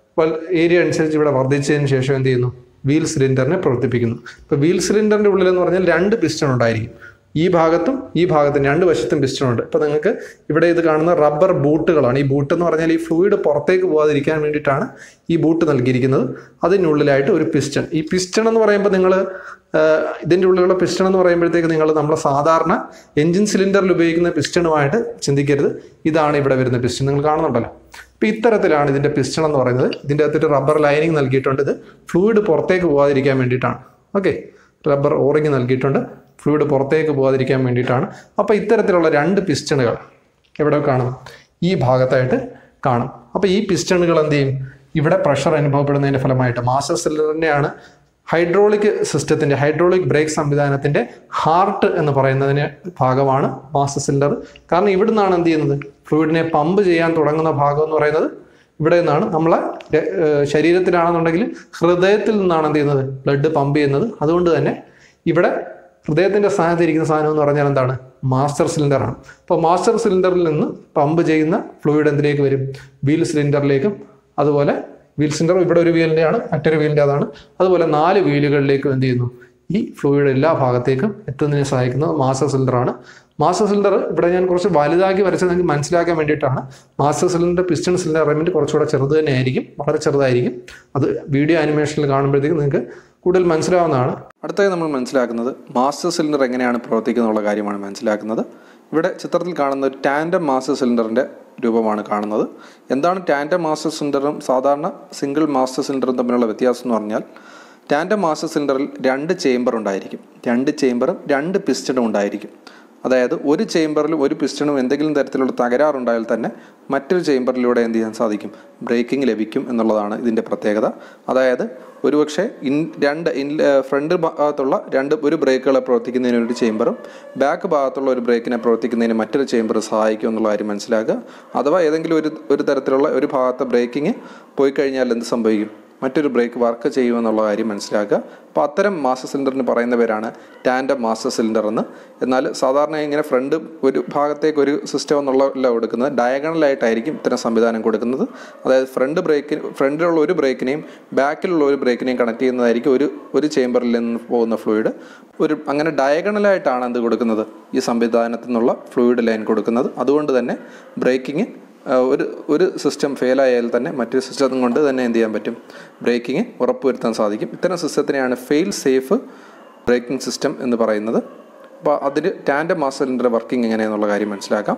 ഏരിയ അനുസരിച്ച് ഇവിടെ വർദ്ധിച്ചതിന് ശേഷം എന്ത് ചെയ്യുന്നു വീൽ സിലിണ്ടറിനെ പ്രവർത്തിപ്പിക്കുന്നു ഇപ്പോൾ വീൽ സിലിണ്ടറിൻ്റെ ഉള്ളിൽ എന്ന് പറഞ്ഞാൽ രണ്ട് പിസ്റ്റൺ ഉണ്ടായിരിക്കും ഈ ഭാഗത്തും ഈ ഭാഗത്തും രണ്ട് വശത്തും പിസ്റ്റൺ ഉണ്ട് ഇപ്പോൾ നിങ്ങൾക്ക് ഇവിടെ ഇത് കാണുന്ന റബ്ബർ ബൂട്ടുകളാണ് ഈ ബൂട്ട് എന്ന് പറഞ്ഞാൽ ഈ ഫ്ലൂയിഡ് പുറത്തേക്ക് പോകാതിരിക്കാൻ വേണ്ടിയിട്ടാണ് ഈ ബൂട്ട് നൽകിയിരിക്കുന്നത് അതിനുള്ളിലായിട്ട് ഒരു പിസ്റ്റൺ ഈ പിസ്റ്റൺ എന്ന് പറയുമ്പോൾ നിങ്ങൾ ഇതിൻ്റെ ഉള്ളിലുള്ള പിസ്റ്റൺ എന്ന് പറയുമ്പോഴത്തേക്ക് നിങ്ങൾ നമ്മളെ സാധാരണ എൻജിൻ സിലിണ്ടറിൽ ഉപയോഗിക്കുന്ന പിസ്റ്റണുമായിട്ട് ചിന്തിക്കരുത് ഇതാണ് ഇവിടെ വരുന്ന പിസ്റ്റൺ നിങ്ങൾ കാണുന്നുണ്ടല്ലോ അപ്പോൾ ഇത്തരത്തിലാണ് ഇതിൻ്റെ പിസ്റ്റൺ എന്ന് പറയുന്നത് ഇതിൻ്റെ അകത്തൊരു റബ്ബർ ലൈനിങ് നൽകിയിട്ടുണ്ട് ഇത് ഫ്ലൂയിഡ് പുറത്തേക്ക് പോകാതിരിക്കാൻ വേണ്ടിയിട്ടാണ് ഓക്കെ റബ്ബർ ഓറിങ് നൽകിയിട്ടുണ്ട് ഫ്ലൂയിഡ് പുറത്തേക്ക് പോകാതിരിക്കാൻ വേണ്ടിയിട്ടാണ് അപ്പോൾ ഇത്തരത്തിലുള്ള രണ്ട് പിസ്റ്റണുകൾ എവിടെ കാണും ഈ ഭാഗത്തായിട്ട് കാണും അപ്പോൾ ഈ പിസ്റ്റണുകൾ എന്ത് ചെയ്യും ഇവിടെ പ്രഷർ അനുഭവപ്പെടുന്നതിൻ്റെ ഫലമായിട്ട് മാസ്റ്റർ സിലിണ്ടറിൻ്റെയാണ് ഹൈഡ്രോളിക് സിസ്റ്റത്തിൻ്റെ ഹൈഡ്രോളിക് ബ്രേക്ക് സംവിധാനത്തിൻ്റെ ഹാർട്ട് എന്ന് പറയുന്നതിന് ഭാഗമാണ് മാസ്റ്റർ സിലിണ്ടർ കാരണം ഇവിടെ നിന്നാണ് എന്ത് ചെയ്യുന്നത് ഫ്ലൂയിഡിനെ പമ്പ് ചെയ്യാൻ തുടങ്ങുന്ന ഭാഗം എന്ന് പറയുന്നത് ഇവിടെ നിന്നാണ് നമ്മളെ ര- ഏഹ് ശരീരത്തിലാണെന്നുണ്ടെങ്കിൽ ഹൃദയത്തിൽ നിന്നാണ് എന്ത് ചെയ്യുന്നത് ബ്ലഡ് പമ്പ് ചെയ്യുന്നത് അതുകൊണ്ട് തന്നെ ഇവിടെ ഹൃദയത്തിൻ്റെ സ്ഥാനത്ത് ഇരിക്കുന്ന സാധനം എന്ന് പറഞ്ഞാൽ എന്താണ് മാസ്റ്റർ സിലിണ്ടറാണ് അപ്പോൾ മാസ്റ്റർ സിലിണ്ടറിൽ നിന്ന് പമ്പ് ചെയ്യുന്ന ഫ്ലൂയിഡ് എന്തിലേക്ക് വരും വീൽ സിലിണ്ടറിലേക്കും അതുപോലെ വീൽ സിലിണ്ടർ ഇവിടെ ഒരു വീലിൻ്റെയാണ് മറ്റൊരു വീലിൻ്റെ അതാണ് അതുപോലെ നാല് വീലുകളിലേക്കും എന്ത് ചെയ്യുന്നു ഈ ഫ്ലൂയിഡ് എല്ലാ ഭാഗത്തേക്കും എത്തുന്നതിന് സഹായിക്കുന്നത് മാസ്റ്റർ സിലിണ്ടറാണ് മാസ്റ്റർ സിലിണ്ടർ ഇവിടെ ഞാൻ കുറച്ച് വലുതാക്കി വരച്ചത് നിങ്ങൾക്ക് മനസ്സിലാക്കാൻ വേണ്ടിയിട്ടാണ് master cylinder piston cylinder arrangement കുറച്ചുകൂടെ ചെറുത് തന്നെ ആയിരിക്കും വളരെ ചെറുതായിരിക്കും അത് വീഡിയോ ആനിമേഷനിൽ കാണുമ്പോഴത്തേക്ക് നിങ്ങൾക്ക് കൂടുതൽ മനസ്സിലാവുന്നതാണ് അടുത്തായി നമ്മൾ മനസ്സിലാക്കുന്നത് മാസ്റ്റർ സിലിണ്ടർ എങ്ങനെയാണ് പ്രവർത്തിക്കുന്നത് എന്നുള്ള കാര്യമാണ് മനസ്സിലാക്കുന്നത് ഇവിടെ ചിത്രത്തിൽ കാണുന്ന ഒരു ടാൻഡം മാസ്റ്റർ സിലിണ്ടറിൻ്റെ രൂപമാണ് കാണുന്നത് എന്താണ് ടാൻഡം മാസ്റ്റർ സിലിണ്ടറും സാധാരണ സിംഗിൾ മാസ്റ്റർ സിലിണ്ടറും തമ്മിലുള്ള വ്യത്യാസം എന്ന് പറഞ്ഞാൽ ടാൻഡം മാസ്റ്റർ സിലിണ്ടറിൽ രണ്ട് ചേംബർ ഉണ്ടായിരിക്കും രണ്ട് ചേംബറും രണ്ട് പിസ്റ്റണും ഉണ്ടായിരിക്കും അതായത് ഒരു ചേംബറിൽ ഒരു പിസ്റ്റണും എന്തെങ്കിലും തരത്തിലുള്ള തകരാറുണ്ടായാൽ തന്നെ മറ്റൊരു ചേംബറിലൂടെ എന്ത് ചെയ്യാൻ സാധിക്കും ബ്രേക്കിംഗ് ലഭിക്കും എന്നുള്ളതാണ് ഇതിൻ്റെ പ്രത്യേകത അതായത് ഒരുപക്ഷെ ഇൻ രണ്ട് ഇൻ ഫ്രണ്ട് ഭാഗത്തുള്ള രണ്ട് ഒരു ബ്രേക്കുകളെ പ്രവർത്തിക്കുന്നതിന് ഒരു ചേംബറും ബാക്ക് ഭാഗത്തുള്ള ഒരു ബ്രേക്കിനെ പ്രവർത്തിക്കുന്നതിന് മറ്റൊരു ചേംബർ സഹായിക്കും എന്നുള്ള കാര്യം മനസ്സിലാക്കുക അഥവാ ഏതെങ്കിലും ഒരു ഒരു തരത്തിലുള്ള ഒരു ഭാഗത്തെ ബ്രേക്കിംഗ് പോയി കഴിഞ്ഞാൽ എന്ത് സംഭവിക്കും മറ്റൊരു ബ്രേക്ക് വർക്ക് ചെയ്യുമെന്നുള്ള കാര്യം മനസ്സിലാക്കുക അപ്പോൾ അത്തരം മാസ്റ്റർ സിലിണ്ടറിന് പറയുന്ന പേരാണ് ടാൻഡം മാസ്റ്റർ സിലിണ്ടർ എന്ന് എന്നാൽ സാധാരണ ഇങ്ങനെ ഫ്രണ്ട് ഒരു ഭാഗത്തേക്ക് ഒരു സിസ്റ്റം എന്നുള്ള കൊടുക്കുന്നത് ഡയഗണലായിട്ടായിരിക്കും ഇത്തരം സംവിധാനം കൊടുക്കുന്നത് അതായത് ഫ്രണ്ട് ബ്രേക്കിന് ഫ്രണ്ടിലുള്ള ഒരു ബ്രേക്കിനെയും ബാക്കിലുള്ള ഒരു ബ്രേക്കിനെയും കണക്ട് ചെയ്യുന്നതായിരിക്കും ഒരു ഒരു ചേമ്പറിൽ നിന്ന് പോകുന്ന ഫ്ലൂയിഡ് ഒരു അങ്ങനെ ഡയഗണലായിട്ടാണ് എന്ത് കൊടുക്കുന്നത് ഈ സംവിധാനത്തിൽ നിന്നുള്ള ഫ്ലൂയിഡ് ലൈൻ കൊടുക്കുന്നത് അതുകൊണ്ട് തന്നെ ബ്രേക്കിംഗ് ഒരു ഒരു സിസ്റ്റം ഫെയിലായാൽ തന്നെ മറ്റൊരു സിസ്റ്റം കൊണ്ട് തന്നെ എന്ത് ചെയ്യാൻ പറ്റും ബ്രേക്കിംഗ് ഉറപ്പുവരുത്താൻ സാധിക്കും ഇത്തരം സിസ്റ്റത്തിനെയാണ് ഫെയിൽ സേഫ് ബ്രേക്കിംഗ് സിസ്റ്റം എന്ന് പറയുന്നത് അപ്പോൾ അതിൽ ടാൻഡം മാസ് സിലിണ്ടർ വർക്കിംഗ് എങ്ങനെയെന്നുള്ള കാര്യം മനസ്സിലാക്കാം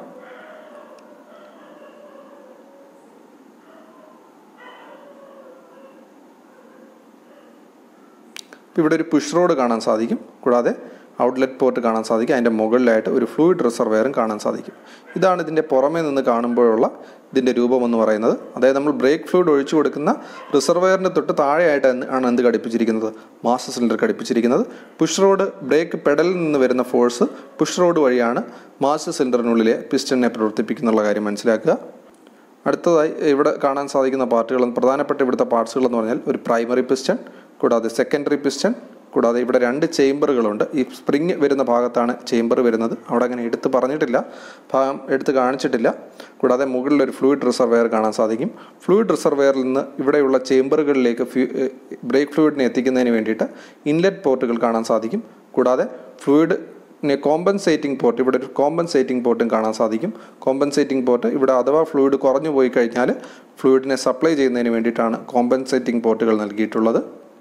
ഇവിടെ ഒരു പുഷ് റോഡ് കാണാൻ സാധിക്കും കൂടാതെ ഔട്ട്ലെറ്റ് പോർട്ട് കാണാൻ സാധിക്കും അതിൻ്റെ മുകളിലായിട്ട് ഒരു ഫ്ലൂയിഡ് റിസർവെയറും കാണാൻ സാധിക്കും ഇതാണ് ഇതിൻ്റെ പുറമേ നിന്ന് കാണുമ്പോഴുള്ള ഇതിൻ്റെ രൂപം എന്ന് പറയുന്നത് അതായത് നമ്മൾ ബ്രേക്ക് ഫ്ലൂയിഡ് ഒഴിച്ചു കൊടുക്കുന്ന റിസർവെയറിൻ്റെ തൊട്ട് താഴെയായിട്ട് ആണ് എന്ത് ഘടിപ്പിച്ചിരിക്കുന്നത് മാസ്റ്റർ സിലിണ്ടർ ഘടിപ്പിച്ചിരിക്കുന്നത് പുഷ് റോഡ് ബ്രേക്ക് പെഡലിൽ നിന്ന് വരുന്ന ഫോഴ്സ് പുഷ് റോഡ് വഴിയാണ് മാസ്റ്റർ സിലിണ്ടറിനുള്ളിലെ പിസ്റ്റണിനെ പ്രവർത്തിപ്പിക്കുന്നുള്ള കാര്യം മനസ്സിലാക്കുക അടുത്തതായി ഇവിടെ കാണാൻ സാധിക്കുന്ന പാർട്ടുകൾ പ്രധാനപ്പെട്ട ഇവിടുത്തെ പാർട്സുകൾ എന്ന് പറഞ്ഞാൽ ഒരു പ്രൈമറി പിസ്റ്റൺ കൂടാതെ സെക്കൻഡറി പിസ്റ്റൺ കൂടാതെ ഇവിടെ രണ്ട് ചേംബറുകളുണ്ട് ഈ സ്പ്രിങ് വരുന്ന ഭാഗത്താണ് ചേംബർ വരുന്നത് അവിടെ അങ്ങനെ എടുത്ത് പറഞ്ഞിട്ടില്ല ഭാഗം എടുത്ത് കാണിച്ചിട്ടില്ല കൂടാതെ മുകളിൽ ഒരു ഫ്ലൂയിഡ് റിസർവെയർ കാണാൻ സാധിക്കും ഫ്ലൂയിഡ് റിസർവെയറിൽ നിന്ന് ഇവിടെയുള്ള ചേംബറുകളിലേക്ക് ബ്രേക്ക് ഫ്ലൂയിഡിനെ എത്തിക്കുന്നതിന് വേണ്ടിയിട്ട് ഇൻലെറ്റ് പോർട്ടുകൾ കാണാൻ സാധിക്കും കൂടാതെ ഫ്ലൂയിഡ് പിന്നെ കോമ്പൻസേറ്റിംഗ് പോർട്ട് ഇവിടെ ഒരു കോമ്പൻസേറ്റിംഗ് പോർട്ടും കാണാൻ സാധിക്കും കോമ്പൻസേറ്റിംഗ് പോർട്ട് ഇവിടെ അഥവാ ഫ്ലൂയിഡ് കുറഞ്ഞു പോയി കഴിഞ്ഞാൽ ഫ്ലൂയിഡിനെ സപ്ലൈ ചെയ്യുന്നതിന് വേണ്ടിയിട്ടാണ് കോമ്പൻസേറ്റിംഗ് പോർട്ടുകൾ നൽകിയിട്ടുള്ളത്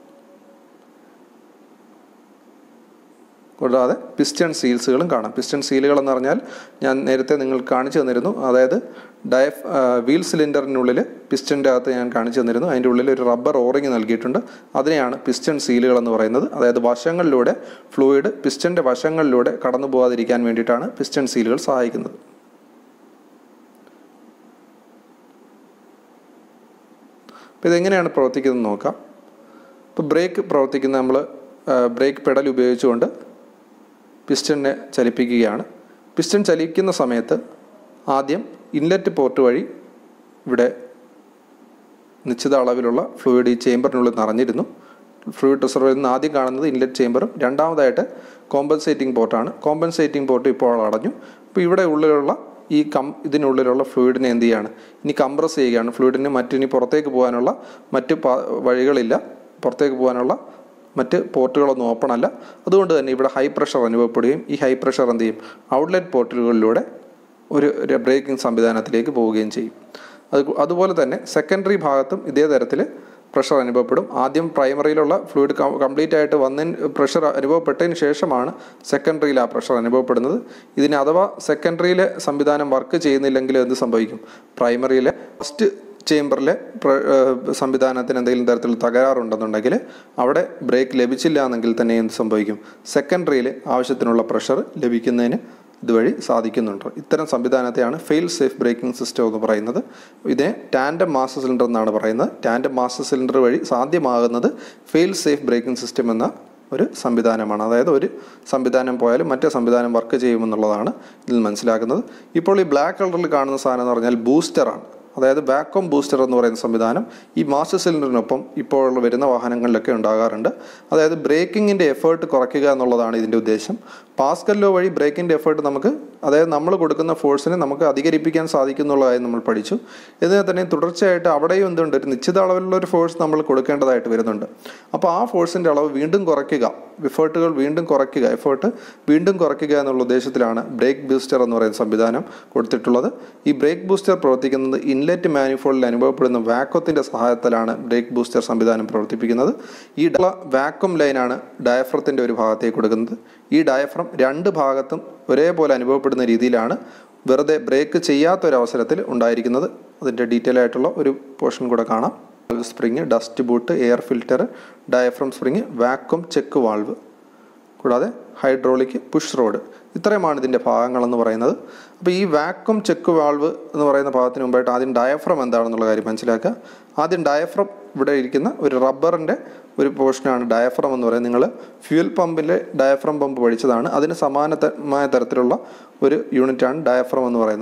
കൂടാതെ പിസ്റ്റൺ സീൽസുകളും കാണാം പിസ്റ്റൺ സീലുകൾ എന്ന് പറഞ്ഞാൽ ഞാൻ നേരത്തെ നിങ്ങൾക്ക് കാണിച്ചു തന്നിരുന്നു അതായത് ഡയഫ് വീൽ സിലിണ്ടറിനുള്ളിൽ പിസ്റ്റൻ്റെ അകത്ത് ഞാൻ കാണിച്ചു തന്നിരുന്നു അതിൻ്റെ ഉള്ളിൽ ഒരു റബ്ബർ ഓറിങ് നൽകിയിട്ടുണ്ട് അതിനെയാണ് പിസ്റ്റൺ സീലുകൾ എന്ന് പറയുന്നത് അതായത് വശങ്ങളിലൂടെ ഫ്ലൂയിഡ് പിസ്റ്റൻ്റെ വശങ്ങളിലൂടെ കടന്നു പോകാതിരിക്കാൻ വേണ്ടിയിട്ടാണ് പിസ്റ്റൺ സീലുകൾ സഹായിക്കുന്നത് അപ്പോൾ ഇതെങ്ങനെയാണ് പ്രവർത്തിക്കുന്നത് നോക്കാം ഇപ്പോൾ ബ്രേക്ക് പ്രവർത്തിക്കുന്ന നമ്മൾ ബ്രേക്ക് പെഡൽ ഉപയോഗിച്ചുകൊണ്ട് പിസ്റ്റണിനെ ചലിപ്പിക്കുകയാണ് പിസ്റ്റൺ ചലിക്കുന്ന സമയത്ത് ആദ്യം ഇൻലെറ്റ് പോർട്ട് വഴി ഇവിടെ നിശ്ചിത അളവിലുള്ള ഫ്ലൂയിഡ് ഈ ചേമ്പറിനുള്ളിൽ നിറഞ്ഞിരുന്നു ഫ്ലൂയിഡ് റിസർവറിൽ നിന്ന് ആദ്യം കാണുന്നത് ഇൻലെറ്റ് ചേമ്പറും രണ്ടാമതായിട്ട് കോമ്പൻസേറ്റിംഗ് പോർട്ടാണ് കോമ്പൻസേറ്റിംഗ് പോർട്ട് ഇപ്പോൾ അടഞ്ഞു അപ്പോൾ ഇവിടെ ഉള്ളിലുള്ള ഈ കം ഇതിനുള്ളിലുള്ള ഫ്ലൂയിഡിനെ എന്ത് ചെയ്യാണ് ഇനി കംപ്രസ് ചെയ്യുകയാണ് ഫ്ലൂയിഡിന് മറ്റിനി പുറത്തേക്ക് പോകാനുള്ള മറ്റ് വഴികളില്ല പുറത്തേക്ക് പോകാനുള്ള മറ്റ് പോർട്ടുകളൊന്നും ഓപ്പൺ അല്ല അതുകൊണ്ട് തന്നെ ഇവിടെ ഹൈ പ്രഷർ അനുഭവപ്പെടുകയും ഈ ഹൈ പ്രഷർ എന്ത് ചെയ്യും ഔട്ട്ലെറ്റ് പോർട്ടുകളിലൂടെ ഒരു ബ്രേക്കിംഗ് സംവിധാനത്തിലേക്ക് പോവുകയും ചെയ്യും അത് അതുപോലെ തന്നെ സെക്കൻഡറി ഭാഗത്തും ഇതേ തരത്തിൽ പ്രഷർ അനുഭവപ്പെടും ആദ്യം പ്രൈമറിയിലുള്ള ഫ്ലൂയിഡ് കംപ്ലീറ്റ് ആയിട്ട് വന്നതിന് പ്രഷർ അനുഭവപ്പെട്ടതിന് ശേഷമാണ് സെക്കൻഡറിയിൽ ആ പ്രഷർ അനുഭവപ്പെടുന്നത് ഇതിന് അഥവാ സെക്കൻഡറിയിലെ സംവിധാനം വർക്ക് ചെയ്യുന്നില്ലെങ്കിൽ എന്ത് സംഭവിക്കും പ്രൈമറിയിലെ ഫസ്റ്റ് ചേംബറിലെ സംവിധാനത്തിന് എന്തെങ്കിലും തരത്തിൽ തകരാറുണ്ടെന്നുണ്ടെങ്കിൽ അവിടെ ബ്രേക്ക് ലഭിച്ചില്ല എന്നെങ്കിൽ തന്നെ എന്ത് സംഭവിക്കും സെക്കൻഡറിയിൽ ആവശ്യത്തിനുള്ള പ്രഷർ ലഭിക്കുന്നതിന് ഇതുവഴി സാധിക്കുന്നുണ്ട് ഇത്തരം സംവിധാനത്തെയാണ് ഫെയിൽ സേഫ് ബ്രേക്കിംഗ് സിസ്റ്റം എന്ന് പറയുന്നത് ഇതിനെ ടാൻഡം മാസ്റ്റർ സിലിണ്ടർ എന്നാണ് പറയുന്നത് ടാൻഡം മാസ്റ്റർ സിലിണ്ടർ വഴി സാധ്യമാകുന്നത് ഫെയിൽ സേഫ് ബ്രേക്കിംഗ് സിസ്റ്റം എന്ന ഒരു സംവിധാനമാണ് അതായത് ഒരു സംവിധാനം പോയാലും മറ്റേ സംവിധാനം വർക്ക് ചെയ്യുമെന്നുള്ളതാണ് ഇതിൽ മനസ്സിലാക്കുന്നത് ഇപ്പോൾ ഈ ബ്ലാക്ക് കളറിൽ കാണുന്ന സാധനം എന്ന് പറഞ്ഞാൽ ബൂസ്റ്ററാണ് അതായത് വാക്വം ബൂസ്റ്റർ എന്ന് പറയുന്ന സംവിധാനം ഈ മാസ്റ്റർ സിലിണ്ടറിനൊപ്പം ഇപ്പോൾ വരുന്ന വാഹനങ്ങളിലൊക്കെ ഉണ്ടാകാറുണ്ട് അതായത് ബ്രേക്കിങ്ങിൻ്റെ എഫേർട്ട് കുറയ്ക്കുക എന്നുള്ളതാണ് ഇതിൻ്റെ ഉദ്ദേശം പാസ്കൽ ലോ വഴി ബ്രേക്കിൻ്റെ എഫേർട്ട് നമുക്ക് അതായത് നമ്മൾ കൊടുക്കുന്ന ഫോഴ്സിനെ നമുക്ക് അധികരിപ്പിക്കാൻ സാധിക്കുന്നുള്ള കാര്യം നമ്മൾ പഠിച്ചു ഇതിനെ തന്നെ തുടർച്ചയായിട്ട് അവിടെയും എന്തുണ്ട് ഒരു നിശ്ചിത അളവിലുള്ള ഒരു ഫോഴ്സ് നമ്മൾ കൊടുക്കേണ്ടതായിട്ട് വരുന്നുണ്ട് അപ്പോൾ ആ ഫോഴ്സിൻ്റെ അളവ് വീണ്ടും കുറയ്ക്കുക എഫേർട്ടുകൾ വീണ്ടും കുറയ്ക്കുക എഫേർട്ട് വീണ്ടും കുറയ്ക്കുക എന്നുള്ള ഉദ്ദേശത്തിലാണ് ബ്രേക്ക് ബൂസ്റ്റർ എന്ന് പറയുന്ന സംവിധാനം കൊടുത്തിട്ടുള്ളത് ഈ ബ്രേക്ക് ബൂസ്റ്റർ പ്രവർത്തിക്കുന്നത് ഇൻലെറ്റ് മാനിഫോൾഡിൽ അനുഭവപ്പെടുന്ന വാക്വത്തിൻ്റെ സഹായത്തിലാണ് ബ്രേക്ക് ബൂസ്റ്റർ സംവിധാനം പ്രവർത്തിപ്പിക്കുന്നത് ഈ വാക്വം ലൈനാണ് ഡയഫ്രത്തിൻ്റെ ഒരു ഭാഗത്തേക്ക് കൊടുക്കുന്നത് ഈ ഡയഫ്രം രണ്ട് ഭാഗത്തും ഒരേപോലെ അനുഭവപ്പെടുന്ന രീതിയിലാണ് വെറുതെ ബ്രേക്ക് ചെയ്യാത്തൊരവസരത്തിൽ ഉണ്ടായിരിക്കുന്നത് അതിൻ്റെ ഡീറ്റെയിൽ ആയിട്ടുള്ള ഒരു പോർഷൻ കൂടെ കാണാം valve spring dust boot air filter diaphragm spring vacuum check valve കൂടാതെ ഹൈഡ്രോളിക് പുഷ് റോഡ് ഇത്രയുമാണ് ഇതിൻ്റെ ഭാഗങ്ങളെന്ന് പറയുന്നത് അപ്പോൾ ഈ വാക്വം ചെക്ക് വാൾവ് എന്ന് പറയുന്ന ഭാഗത്തിന് മുമ്പായിട്ട് ആദ്യം ഡയഫ്രം എന്താണെന്നുള്ള കാര്യം മനസ്സിലാക്കുക ആദ്യം ഡയഫ്രം ഇവിടെ ഇരിക്കുന്ന ഒരു റബ്ബറിൻ്റെ ഒരു പോർഷനാണ് ഡയഫ്രം എന്ന് പറയുന്നത് നിങ്ങൾ ഫ്യൂൽ പമ്പിലെ ഡയഫ്രം പമ്പ് പഠിച്ചതാണ് അതിന് സമാനമായ തരത്തിലുള്ള ഒരു യൂണിറ്റാണ് ഡയഫ്രം എന്ന് പറയുന്നത്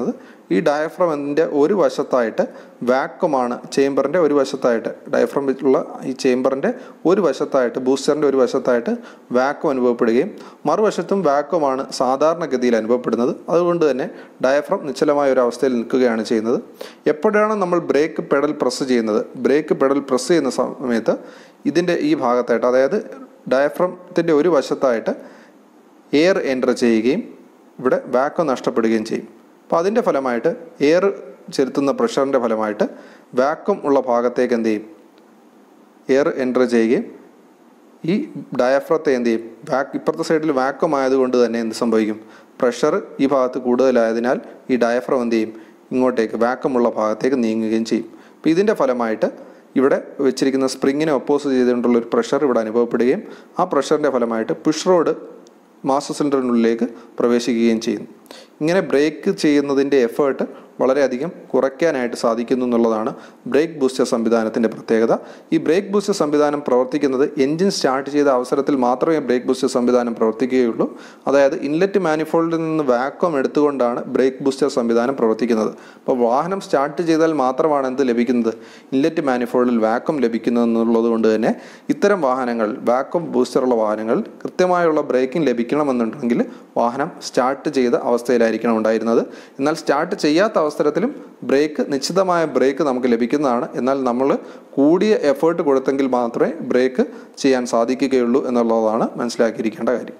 ഈ ഡയഫ്രമിൻ്റെ ഒരു വശത്തായിട്ട് വാക്വമാണ് ചേംബറിൻ്റെ ഒരു വശത്തായിട്ട് ഡയഫ്രമിലുള്ള ഈ ചേംബറിൻ്റെ ഒരു വശത്തായിട്ട് ബൂസ്റ്ററിൻ്റെ ഒരു വശത്തായിട്ട് വാക്വം അനുഭവപ്പെടുകയും മറുവശത്തും വാക്വമാണ് സാധാരണഗതിയിൽ അനുഭവപ്പെടുന്നത് അതുകൊണ്ട് തന്നെ ഡയഫ്രം നിശ്ചലമായ ഒരു അവസ്ഥയിൽ നിൽക്കുകയാണ് ചെയ്യുന്നത് എപ്പോഴാണ് നമ്മൾ ബ്രേക്ക് പെഡൽ പ്രസ് ചെയ്യുന്നത് ബ്രേക്ക് പെഡൽ പ്രസ് ചെയ്യുന്ന സമയത്ത് ഇതിൻ്റെ ഈ ഭാഗത്തായിട്ട് അതായത് ഡയഫ്രത്തിൻ്റെ ഒരു വശത്തായിട്ട് എയർ എൻ്റർ ചെയ്യുകയും ഇവിടെ വാക്വം നഷ്ടപ്പെടുകയും ചെയ്യും അപ്പോൾ അതിൻ്റെ ഫലമായിട്ട് എയർ ചെലുത്തുന്ന പ്രഷറിൻ്റെ ഫലമായിട്ട് വാക്വം ഉള്ള ഭാഗത്തേക്ക് എന്ത് ചെയ്യും എയർ എൻ്റർ ചെയ്യുകയും ഈ ഡയഫ്രത്തെ എന്ത് ചെയ്യും വാക്ക് ഇപ്പുറത്തെ സൈഡിൽ വാക്വം ആയതുകൊണ്ട് തന്നെ എന്ത് സംഭവിക്കും പ്രഷർ ഈ ഭാഗത്ത് കൂടുതലായതിനാൽ ഈ ഡയഫ്രം എന്ത് ചെയ്യും ഇങ്ങോട്ടേക്ക് വാക്വമുള്ള ഭാഗത്തേക്ക് നീങ്ങുകയും ചെയ്യും അപ്പോൾ ഇതിൻ്റെ ഫലമായിട്ട് ഇവിടെ വെച്ചിരിക്കുന്ന സ്പ്രിങ്ങിനെ ഒപ്പോസ് ചെയ്തുകൊണ്ടുള്ള ഒരു പ്രഷർ ഇവിടെ അനുഭവപ്പെടുകയും ആ പ്രഷറിൻ്റെ ഫലമായിട്ട് പുഷ് റോഡ് മാസ്റ്റർ സിലിണ്ടറിനുള്ളിലേക്ക് പ്രവേശിക്കുകയും ചെയ്യുന്നു ഇങ്ങനെ ബ്രേക്ക് ചെയ്യുന്നതിൻ്റെ എഫേർട്ട് വളരെയധികം കുറയ്ക്കാനായിട്ട് സാധിക്കുന്നു എന്നുള്ളതാണ് ബ്രേക്ക് ബൂസ്റ്റർ സംവിധാനത്തിൻ്റെ പ്രത്യേകത ഈ ബ്രേക്ക് ബൂസ്റ്റർ സംവിധാനം പ്രവർത്തിക്കുന്നത് എൻജിൻ സ്റ്റാർട്ട് ചെയ്ത അവസരത്തിൽ മാത്രമേ ബ്രേക്ക് ബൂസ്റ്റർ സംവിധാനം പ്രവർത്തിക്കുകയുള്ളൂ അതായത് ഇൻലെറ്റ് മാനിഫോൾഡിൽ നിന്ന് വാക്വം എടുത്തുകൊണ്ടാണ് ബ്രേക്ക് ബൂസ്റ്റർ സംവിധാനം പ്രവർത്തിക്കുന്നത് അപ്പോൾ വാഹനം സ്റ്റാർട്ട് ചെയ്താൽ മാത്രമാണ് എന്ത് ലഭിക്കുന്നത് ഇൻലെറ്റ് മാനിഫോൾഡിൽ വാക്വം ലഭിക്കുന്നത് എന്നുള്ളത് കൊണ്ട് തന്നെ ഇത്തരം വാഹനങ്ങൾ വാക്വം ബൂസ്റ്ററുള്ള വാഹനങ്ങൾ കൃത്യമായുള്ള ബ്രേക്കിംഗ് ലഭിക്കണമെന്നുണ്ടെങ്കിൽ വാഹനം സ്റ്റാർട്ട് ചെയ്ത അവസ്ഥയിലായിരിക്കണം ഉണ്ടായിരുന്നത് എന്നാൽ സ്റ്റാർട്ട് ചെയ്യാത്ത അവസരത്തിലും ബ്രേക്ക് നിശ്ചിതമായ ബ്രേക്ക് നമുക്ക് ലഭിക്കുന്നതാണ് എന്നാൽ നമ്മൾ കൂടിയ എഫേർട്ട് കൊടുത്തെങ്കിൽ മാത്രമേ ബ്രേക്ക് ചെയ്യാൻ സാധിക്കുകയുള്ളൂ എന്നുള്ളതാണ് മനസ്സിലാക്കിയിരിക്കേണ്ട കാര്യം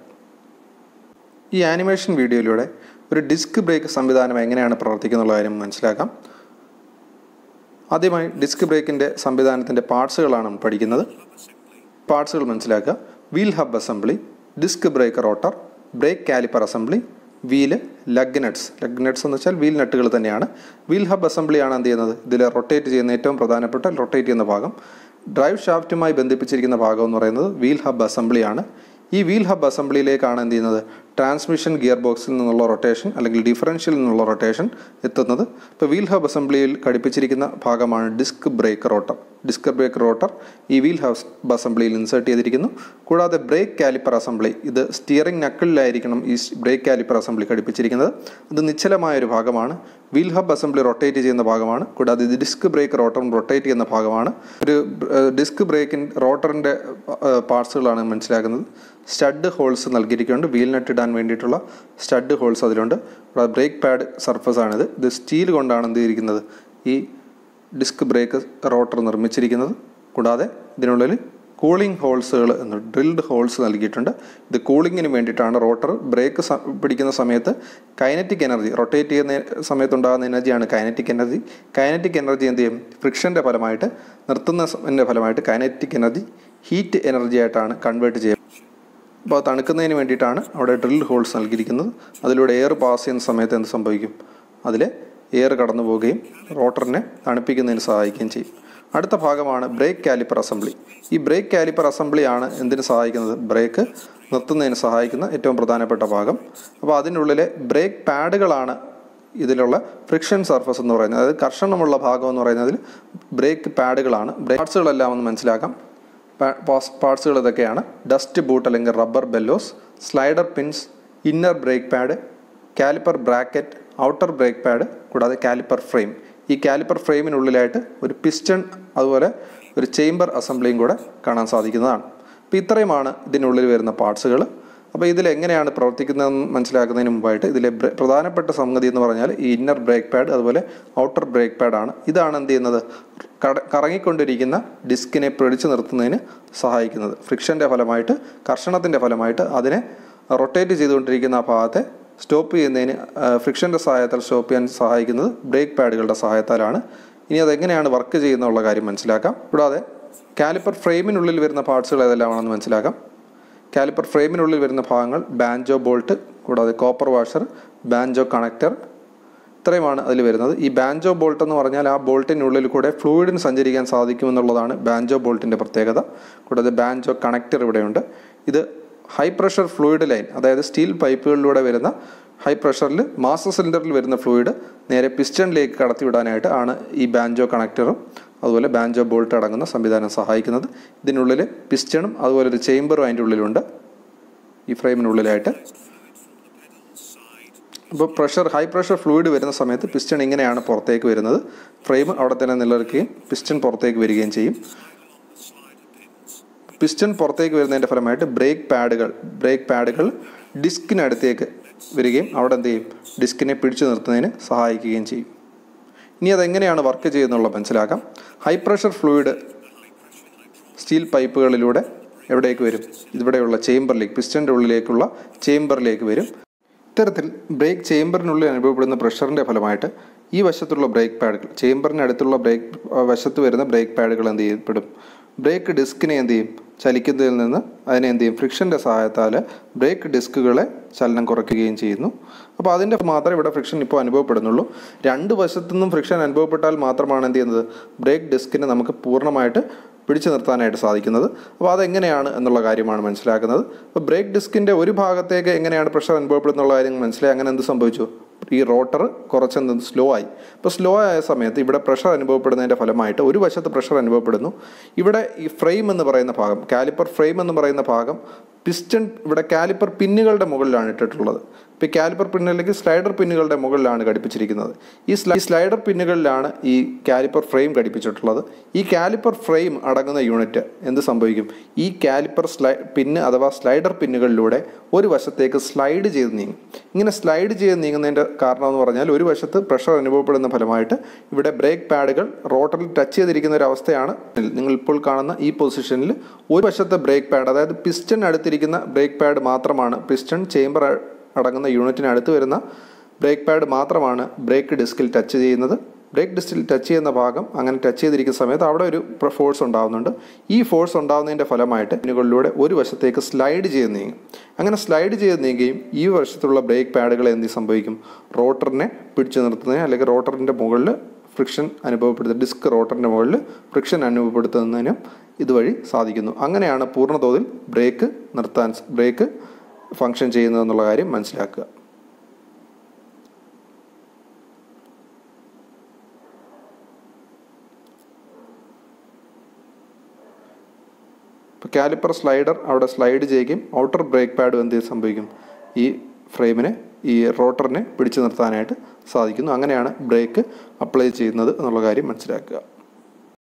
ഈ ആനിമേഷൻ വീഡിയോയിലൂടെ ഒരു ഡിസ്ക് ബ്രേക്ക് സംവിധാനം എങ്ങനെയാണ് പ്രവർത്തിക്കുന്നുള്ള കാര്യം മനസ്സിലാക്കാം ആദ്യമായി ഡിസ്ക് ബ്രേക്കിൻ്റെ സംവിധാനത്തിൻ്റെ പാർട്സുകളാണ് നമ്മൾ പഠിക്കുന്നത് പാർട്സുകൾ മനസ്സിലാക്കുക wheel hub assembly disc brake rotor brake caliper assembly wheel lug nuts lug nuts എന്ന് വെച്ചാൽ വീൽ നട്ടുകൾ തന്നെയാണ് വീൽ ഹബ് അസംബ്ലിയാണ് എന്ത് ചെയ്യുന്നത് ഇതിൽ റൊട്ടേറ്റ് ചെയ്യുന്ന ഏറ്റവും പ്രധാനപ്പെട്ട റൊട്ടേറ്റ് ചെയ്യുന്ന ഭാഗം ഡ്രൈവ് ഷാഫ്റ്റുമായി ബന്ധിപ്പിച്ചിരിക്കുന്ന ഭാഗം എന്ന് പറയുന്നത് വീൽ ഹബ് അസംബ്ലിയാണ് ഈ വീൽ ഹബ് അസംബ്ലിയിലേക്കാണ് എന്ത് ചെയ്യുന്നത് ട്രാൻസ്മിഷൻ ഗിയർ ബോക്സിൽ നിന്നുള്ള റൊട്ടേഷൻ അല്ലെങ്കിൽ ഡിഫറൻഷ്യൽ നിന്നുള്ള റൊട്ടേഷൻ എത്തുന്നത് ഇപ്പോൾ വീൽ ഹബ് അസംബ്ലിയിൽ ഘടിപ്പിച്ചിരിക്കുന്ന ഭാഗമാണ് disc brake rotor disc brake rotor ഈ വീൽ ഹബ് അസംബ്ലിയിൽ ഇൻസേർട്ട് ചെയ്തിരിക്കുന്നു കൂടാതെ ബ്രേക്ക് കാലിപ്പർ അസംബ്ലി ഇത് സ്റ്റിയറിംഗ് നക്കിളിലായിരിക്കണം ഈ ബ്രേക്ക് കാലിപ്പർ അസംബ്ലി ഘടിപ്പിച്ചിരിക്കുന്നത് അത് നിശ്ചലമായ ഒരു ഭാഗമാണ് വീൽ ഹബ് അസംബ്ലി റൊട്ടേറ്റ് ചെയ്യുന്ന ഭാഗമാണ് കൂടാതെ ഇത് ഡിസ്ക് ബ്രേക്ക് റോട്ടറും റൊട്ടേറ്റ് ചെയ്യുന്ന ഭാഗമാണ് ഒരു ഡിസ്ക് ബ്രേക്കിൻ റോട്ടറിൻ്റെ പാർട്സുകളാണ് മനസ്സിലാക്കുന്നത് സ്റ്റഡ് ഹോൾസ് നൽകിയിരിക്കുന്നുണ്ട് വീൽ നട്ട് ഇടാൻ വേണ്ടിയിട്ടുള്ള സ്റ്റഡ് ഹോൾസ് അതിലുണ്ട് കൂടാതെ ബ്രേക്ക് പാഡ് സർഫസ് ആണിത് ഇത് സ്റ്റീൽ കൊണ്ടാണ് എന്ത് ചെയ്തിരിക്കുന്നത് ഈ ഡിസ്ക് ബ്രേക്ക് റോട്ടർ നിർമ്മിച്ചിരിക്കുന്നത് കൂടാതെ ഇതിനുള്ളിൽ കൂളിംഗ് ഹോൾസുകൾ എന്ന് ഡ്രിൽഡ് ഹോൾസ് നൽകിയിട്ടുണ്ട് ഇത് കൂളിങ്ങിന് വേണ്ടിയിട്ടാണ് റോട്ടർ ബ്രേക്ക് പിടിക്കുന്ന സമയത്ത് കൈനറ്റിക് എനർജി റൊട്ടേറ്റ് ചെയ്യുന്ന സമയത്തുണ്ടാകുന്ന എനർജിയാണ് കൈനറ്റിക് എനർജി കൈനറ്റിക് എനർജി എന്ത് ചെയ്യും ഫ്രിക്ഷൻ്റെ ഫലമായിട്ട് നിർത്തുന്നതിൻ്റെ ഫലമായിട്ട് കൈനറ്റിക് എനർജി ഹീറ്റ് എനർജി ആയിട്ടാണ് കൺവേർട്ട് ചെയ്യുക അപ്പോൾ തണുക്കുന്നതിന് വേണ്ടിയിട്ടാണ് അവിടെ ഡ്രിൽ ഹോൾസ് നൽകിയിരിക്കുന്നത് അതിലൂടെ എയർ പാസ് ചെയ്യുന്ന സമയത്ത് എന്ത് സംഭവിക്കും അതിൽ എയർ കടന്നു പോവുകയും റോട്ടറിനെ തണുപ്പിക്കുന്നതിന് സഹായിക്കുകയും ചെയ്യും അടുത്ത ഭാഗമാണ് ബ്രേക്ക് കാലിപ്പർ അസംബ്ലി ഈ ബ്രേക്ക് കാലിപ്പർ അസംബ്ലിയാണ് എന്തിന് സഹായിക്കുന്നത് ബ്രേക്ക് നിർത്തുന്നതിന് സഹായിക്കുന്ന ഏറ്റവും പ്രധാനപ്പെട്ട ഭാഗം അപ്പോൾ അതിനുള്ളിലെ ബ്രേക്ക് പാഡുകളാണ് ഇതിലുള്ള ഫ്രിക്ഷൻ സർഫസ് എന്ന് പറയുന്നത് അതായത് കർഷണമുള്ള ഭാഗം എന്ന് പറയുന്നതിൽ ബ്രേക്ക് പാഡുകളാണ് ബ്രേക്ക് പാർട്സുകളെല്ലാം ഒന്ന് മനസ്സിലാക്കാം പാർട്സുകൾ ഇതൊക്കെയാണ് ഡസ്റ്റ് ബൂട്ട് അല്ലെങ്കിൽ rubber bellows slider pins inner brake pad caliper bracket outer brake pad കൂടാതെ കാലിപ്പർ ഫ്രെയിം ഈ കാലിപ്പർ ഫ്രെയിമിനുള്ളിലായിട്ട് ഒരു പിസ്റ്റൺ അതുപോലെ ഒരു ചേംബർ അസംബ്ലിയും കൂടെ കാണാൻ സാധിക്കുന്നതാണ് അപ്പോൾ ഇത്രയുമാണ് ഇതിനുള്ളിൽ വരുന്ന പാർട്സുകൾ അപ്പോൾ ഇതിൽ എങ്ങനെയാണ് പ്രവർത്തിക്കുന്നതെന്ന് മനസ്സിലാക്കുന്നതിന് മുമ്പായിട്ട് ഇതിലെ പ്രധാനപ്പെട്ട സംഗതി എന്ന് പറഞ്ഞാൽ ഈ ഇന്നർ ബ്രേക്ക് പാഡ് അതുപോലെ ഔട്ടർ ബ്രേക്ക് പാഡാണ് ഇതാണ് എന്ത് ചെയ്യുന്നത് കട കറങ്ങിക്കൊണ്ടിരിക്കുന്ന ഡിസ്കിനെ പിടിച്ചു നിർത്തുന്നതിന് സഹായിക്കുന്നത് ഫ്രിക്ഷൻ്റെ ഫലമായിട്ട് കർഷണത്തിൻ്റെ ഫലമായിട്ട് അതിനെ റൊട്ടേറ്റ് ചെയ്തുകൊണ്ടിരിക്കുന്ന ആ ഭാഗത്തെ സ്റ്റോപ്പ് ചെയ്യുന്നതിന് ഫ്രിക്ഷൻ്റെ സഹായത്താൽ സ്റ്റോപ്പ് ചെയ്യാൻ സഹായിക്കുന്നത് ബ്രേക്ക് പാഡുകളുടെ സഹായത്താലാണ് ഇനി അതെങ്ങനെയാണ് വർക്ക് ചെയ്യുന്നുള്ള കാര്യം മനസ്സിലാക്കാം കൂടാതെ കാലിപ്പർ ഫ്രെയിമിനുള്ളിൽ വരുന്ന പാർട്സുകൾ ഏതെല്ലാമാണെന്ന് മനസ്സിലാക്കാം കാലിപ്പർ ഫ്രെയിമിനുള്ളിൽ വരുന്ന ഭാഗങ്ങൾ ബാൻജോ ബോൾട്ട് കൂടാതെ കോപ്പർ വാഷർ ബാൻജോ കണക്ടർ ഇത്രയുമാണ് അതിൽ വരുന്നത് ഈ ബാൻജോ ബോൾട്ട് എന്ന് പറഞ്ഞാൽ ആ ബോൾട്ടിനുള്ളിൽ കൂടെ ഫ്ലൂയിഡിന് സഞ്ചരിക്കാൻ സാധിക്കുമെന്നുള്ളതാണ് ബാൻജോ ബോൾട്ടിൻ്റെ പ്രത്യേകത കൂടാതെ ബാൻജോ കണക്ടർ ഇവിടെയുണ്ട് ഇത് ഹൈ പ്രഷർ ഫ്ലൂയിഡ് ലൈൻ അതായത് സ്റ്റീൽ പൈപ്പുകളിലൂടെ വരുന്ന ഹൈ പ്രഷറിൽ മാസ്റ്റർ സിലിണ്ടറിൽ വരുന്ന ഫ്ലൂയിഡ് നേരെ പിസ്റ്റണിലേക്ക് കടത്തിവിടാനായിട്ട് ആണ് ഈ ബാൻജോ കണക്ടറും അതുപോലെ ബാൻജോ ബോൾട്ട് അടങ്ങുന്ന സംവിധാനം സഹായിക്കുന്നത് ഇതിനുള്ളിൽ പിസ്റ്റണും അതുപോലെ ഒരു ചേംബറും അതിൻ്റെ ഉള്ളിലുണ്ട് ഈ ഫ്രെയിമിനുള്ളിലായിട്ട് ഇപ്പോൾ പ്രഷർ ഹൈ പ്രഷർ ഫ്ലൂയിഡ് വരുന്ന സമയത്ത് പിസ്റ്റൺ ഇങ്ങനെയാണ് പുറത്തേക്ക് വരുന്നത് ഫ്രെയിം അവിടെ തന്നെ നിലനിൽക്കുകയും പിസ്റ്റൺ പുറത്തേക്ക് വരികയും ചെയ്യും പിസ്റ്റൺ പുറത്തേക്ക് വരുന്നതിൻ്റെ ഫലമായിട്ട് ബ്രേക്ക് പാഡുകൾ ബ്രേക്ക് പാഡുകൾ ഡിസ്കിനടുത്തേക്ക് വരികയും അവിടെ എന്ത് ചെയ്യും ഡിസ്കിനെ പിടിച്ചു നിർത്തുന്നതിന് സഹായിക്കുകയും ചെയ്യും ഇനി അതെങ്ങനെയാണ് വർക്ക് ചെയ്യുന്നുള്ള മനസ്സിലാക്കാം ഹൈ പ്രഷർ ഫ്ലൂയിഡ് സ്റ്റീൽ പൈപ്പുകളിലൂടെ എവിടേക്ക് വരും ഇവിടെയുള്ള ചേംബറിലേക്ക് പിസ്റ്റൻ്റെ ഉള്ളിലേക്കുള്ള ചേംബറിലേക്ക് വരും ഇത്തരത്തിൽ ബ്രേക്ക് ചേംബറിനുള്ളിൽ അനുഭവപ്പെടുന്ന പ്രഷറിൻ്റെ ഫലമായിട്ട് ഈ വശത്തുള്ള ബ്രേക്ക് പാഡുകൾ ചേംബറിന് അടുത്തുള്ള ബ്രേക്ക് വശത്ത് വരുന്ന ബ്രേക്ക് പാഡുകൾ എന്ത് ചെയ്യപ്പെടും ബ്രേക്ക് ഡിസ്കിനെ എന്ത് ചെയ്യും ചലിക്കുന്നതിൽ നിന്ന് അതിനെ എന്ത് ചെയ്യും ഫ്രിക്ഷൻ്റെ സഹായത്താൽ ബ്രേക്ക് ഡിസ്കുകളെ ചലനം കുറയ്ക്കുകയും ചെയ്യുന്നു അപ്പോൾ അതിൻ്റെ മാത്രമേ ഇവിടെ ഫ്രിക്ഷൻ ഇപ്പോൾ അനുഭവപ്പെടുന്നുള്ളൂ രണ്ട് വശത്തുനിന്നും ഫ്രിക്ഷൻ അനുഭവപ്പെട്ടാൽ മാത്രമാണ് എന്ത് ചെയ്യുന്നത് ബ്രേക്ക് ഡിസ്കിനെ നമുക്ക് പൂർണ്ണമായിട്ട് പിടിച്ചു നിർത്താനായിട്ട് സാധിക്കുന്നത് അപ്പോൾ അതെങ്ങനെയാണ് എന്നുള്ള കാര്യമാണ് മനസ്സിലാക്കുന്നത് അപ്പോൾ ബ്രേക്ക് ഡിസ്കിൻ്റെ ഒരു ഭാഗത്തേക്ക് എങ്ങനെയാണ് പ്രഷർ അനുഭവപ്പെടുന്നുള്ള കാര്യം മനസ്സിലായി അങ്ങനെ എന്ത് സംഭവിച്ചു ഈ റോട്ടർ കുറച്ചെന്ത് സ്ലോ ആയി അപ്പോൾ സ്ലോ ആയ സമയത്ത് ഇവിടെ പ്രഷർ അനുഭവപ്പെടുന്നതിൻ്റെ ഫലമായിട്ട് ഒരു വശത്ത് പ്രഷർ അനുഭവപ്പെടുന്നു ഇവിടെ ഈ ഫ്രെയിം എന്ന് പറയുന്ന ഭാഗം കാലിപ്പർ ഫ്രെയിം എന്ന് പറയുന്ന ഭാഗം പിസ്റ്റൺ ഇവിടെ കാലിപ്പർ പിന്നുകളുടെ മുകളിലാണ് ഇട്ടിട്ടുള്ളത് ഇപ്പോൾ ഈ കാലിപ്പർ പിന്നിലേക്ക് സ്ലൈഡർ പിന്നുകളുടെ മുകളിലാണ് ഘടിപ്പിച്ചിരിക്കുന്നത് ഈ സ്ലൈ സ്ലൈഡർ പിന്നുകളിലാണ് ഈ കാലിപ്പർ ഫ്രെയിം ഘടിപ്പിച്ചിട്ടുള്ളത് ഈ കാലിപ്പർ ഫ്രെയിം അടങ്ങുന്ന യൂണിറ്റ് എന്ത് സംഭവിക്കും ഈ കാലിപ്പർ സ്ലൈ പിന്ന് അഥവാ സ്ലൈഡർ പിന്നുകളിലൂടെ ഒരു വശത്തേക്ക് സ്ലൈഡ് ചെയ്ത് നീങ്ങും ഇങ്ങനെ സ്ലൈഡ് ചെയ്ത് നീങ്ങുന്നതിൻ്റെ കാരണം എന്ന് പറഞ്ഞാൽ ഒരു വശത്ത് പ്രഷർ അനുഭവപ്പെടുന്ന ഫലമായിട്ട് ഇവിടെ ബ്രേക്ക് പാഡുകൾ റോട്ടറിൽ ടച്ച് ചെയ്തിരിക്കുന്ന ഒരു അവസ്ഥയാണ് നിങ്ങൾ ഇപ്പോൾ കാണുന്ന ഈ പൊസിഷനിൽ ഒരു വശത്തെ ബ്രേക്ക് പാഡ് അതായത് പിസ്റ്റൺ അടുത്തിരിക്കുന്ന ബ്രേക്ക് പാഡ് മാത്രമാണ് പിസ്റ്റൺ ചേംബർ അടങ്ങുന്ന യൂണിറ്റിന് അടുത്ത് വരുന്ന ബ്രേക്ക് പാഡ് മാത്രമാണ് ബ്രേക്ക് ഡിസ്കിൽ ടച്ച് ചെയ്യുന്നത് ബ്രേക്ക് ഡിസ്കിൽ ടച്ച് ചെയ്യുന്ന ഭാഗം അങ്ങനെ ടച്ച് ചെയ്തിരിക്കുന്ന സമയത്ത് അവിടെ ഒരു ഫോഴ്സ് ഉണ്ടാകുന്നുണ്ട് ഈ ഫോഴ്സ് ഉണ്ടാകുന്നതിൻ്റെ ഫലമായിട്ട് പിന്നുകളിലൂടെ ഒരു വശത്തേക്ക് സ്ലൈഡ് ചെയ്ത് നീങ്ങും അങ്ങനെ സ്ലൈഡ് ചെയ്ത് നീങ്ങുകയും ഈ വശത്തുള്ള ബ്രേക്ക് പാഡുകൾ എന്ത് സംഭവിക്കും റോട്ടറിനെ പിടിച്ചു നിർത്തുന്നതിന് അല്ലെങ്കിൽ റോട്ടറിൻ്റെ മുകളിൽ ഫ്രിക്ഷൻ അനുഭവപ്പെടുത്തുന്ന ഡിസ്ക് റോട്ടറിൻ്റെ മുകളിൽ ഫ്രിക്ഷൻ അനുഭവപ്പെടുത്തുന്നതിനും ഇതുവഴി സാധിക്കുന്നു അങ്ങനെയാണ് പൂർണ്ണതോതിൽ ബ്രേക്ക് നിർത്താൻ ബ്രേക്ക് ഫങ്ഷൻ ചെയ്യുന്നതെന്നുള്ള കാര്യം മനസ്സിലാക്കുക ഇപ്പോൾ കാലിപ്പർ സ്ലൈഡർ അവിടെ സ്ലൈഡ് ചെയ്യുകയും ഔട്ടർ ബ്രേക്ക് പാഡ് എന്ത് സംഭവിക്കും ഈ ഫ്രെയിമിനെ ഈ റോട്ടറിനെ പിടിച്ചു നിർത്താനായിട്ട് സാധിക്കുന്നു അങ്ങനെയാണ് ബ്രേക്ക് അപ്ലൈ ചെയ്യുന്നത് എന്നുള്ള കാര്യം മനസ്സിലാക്കുക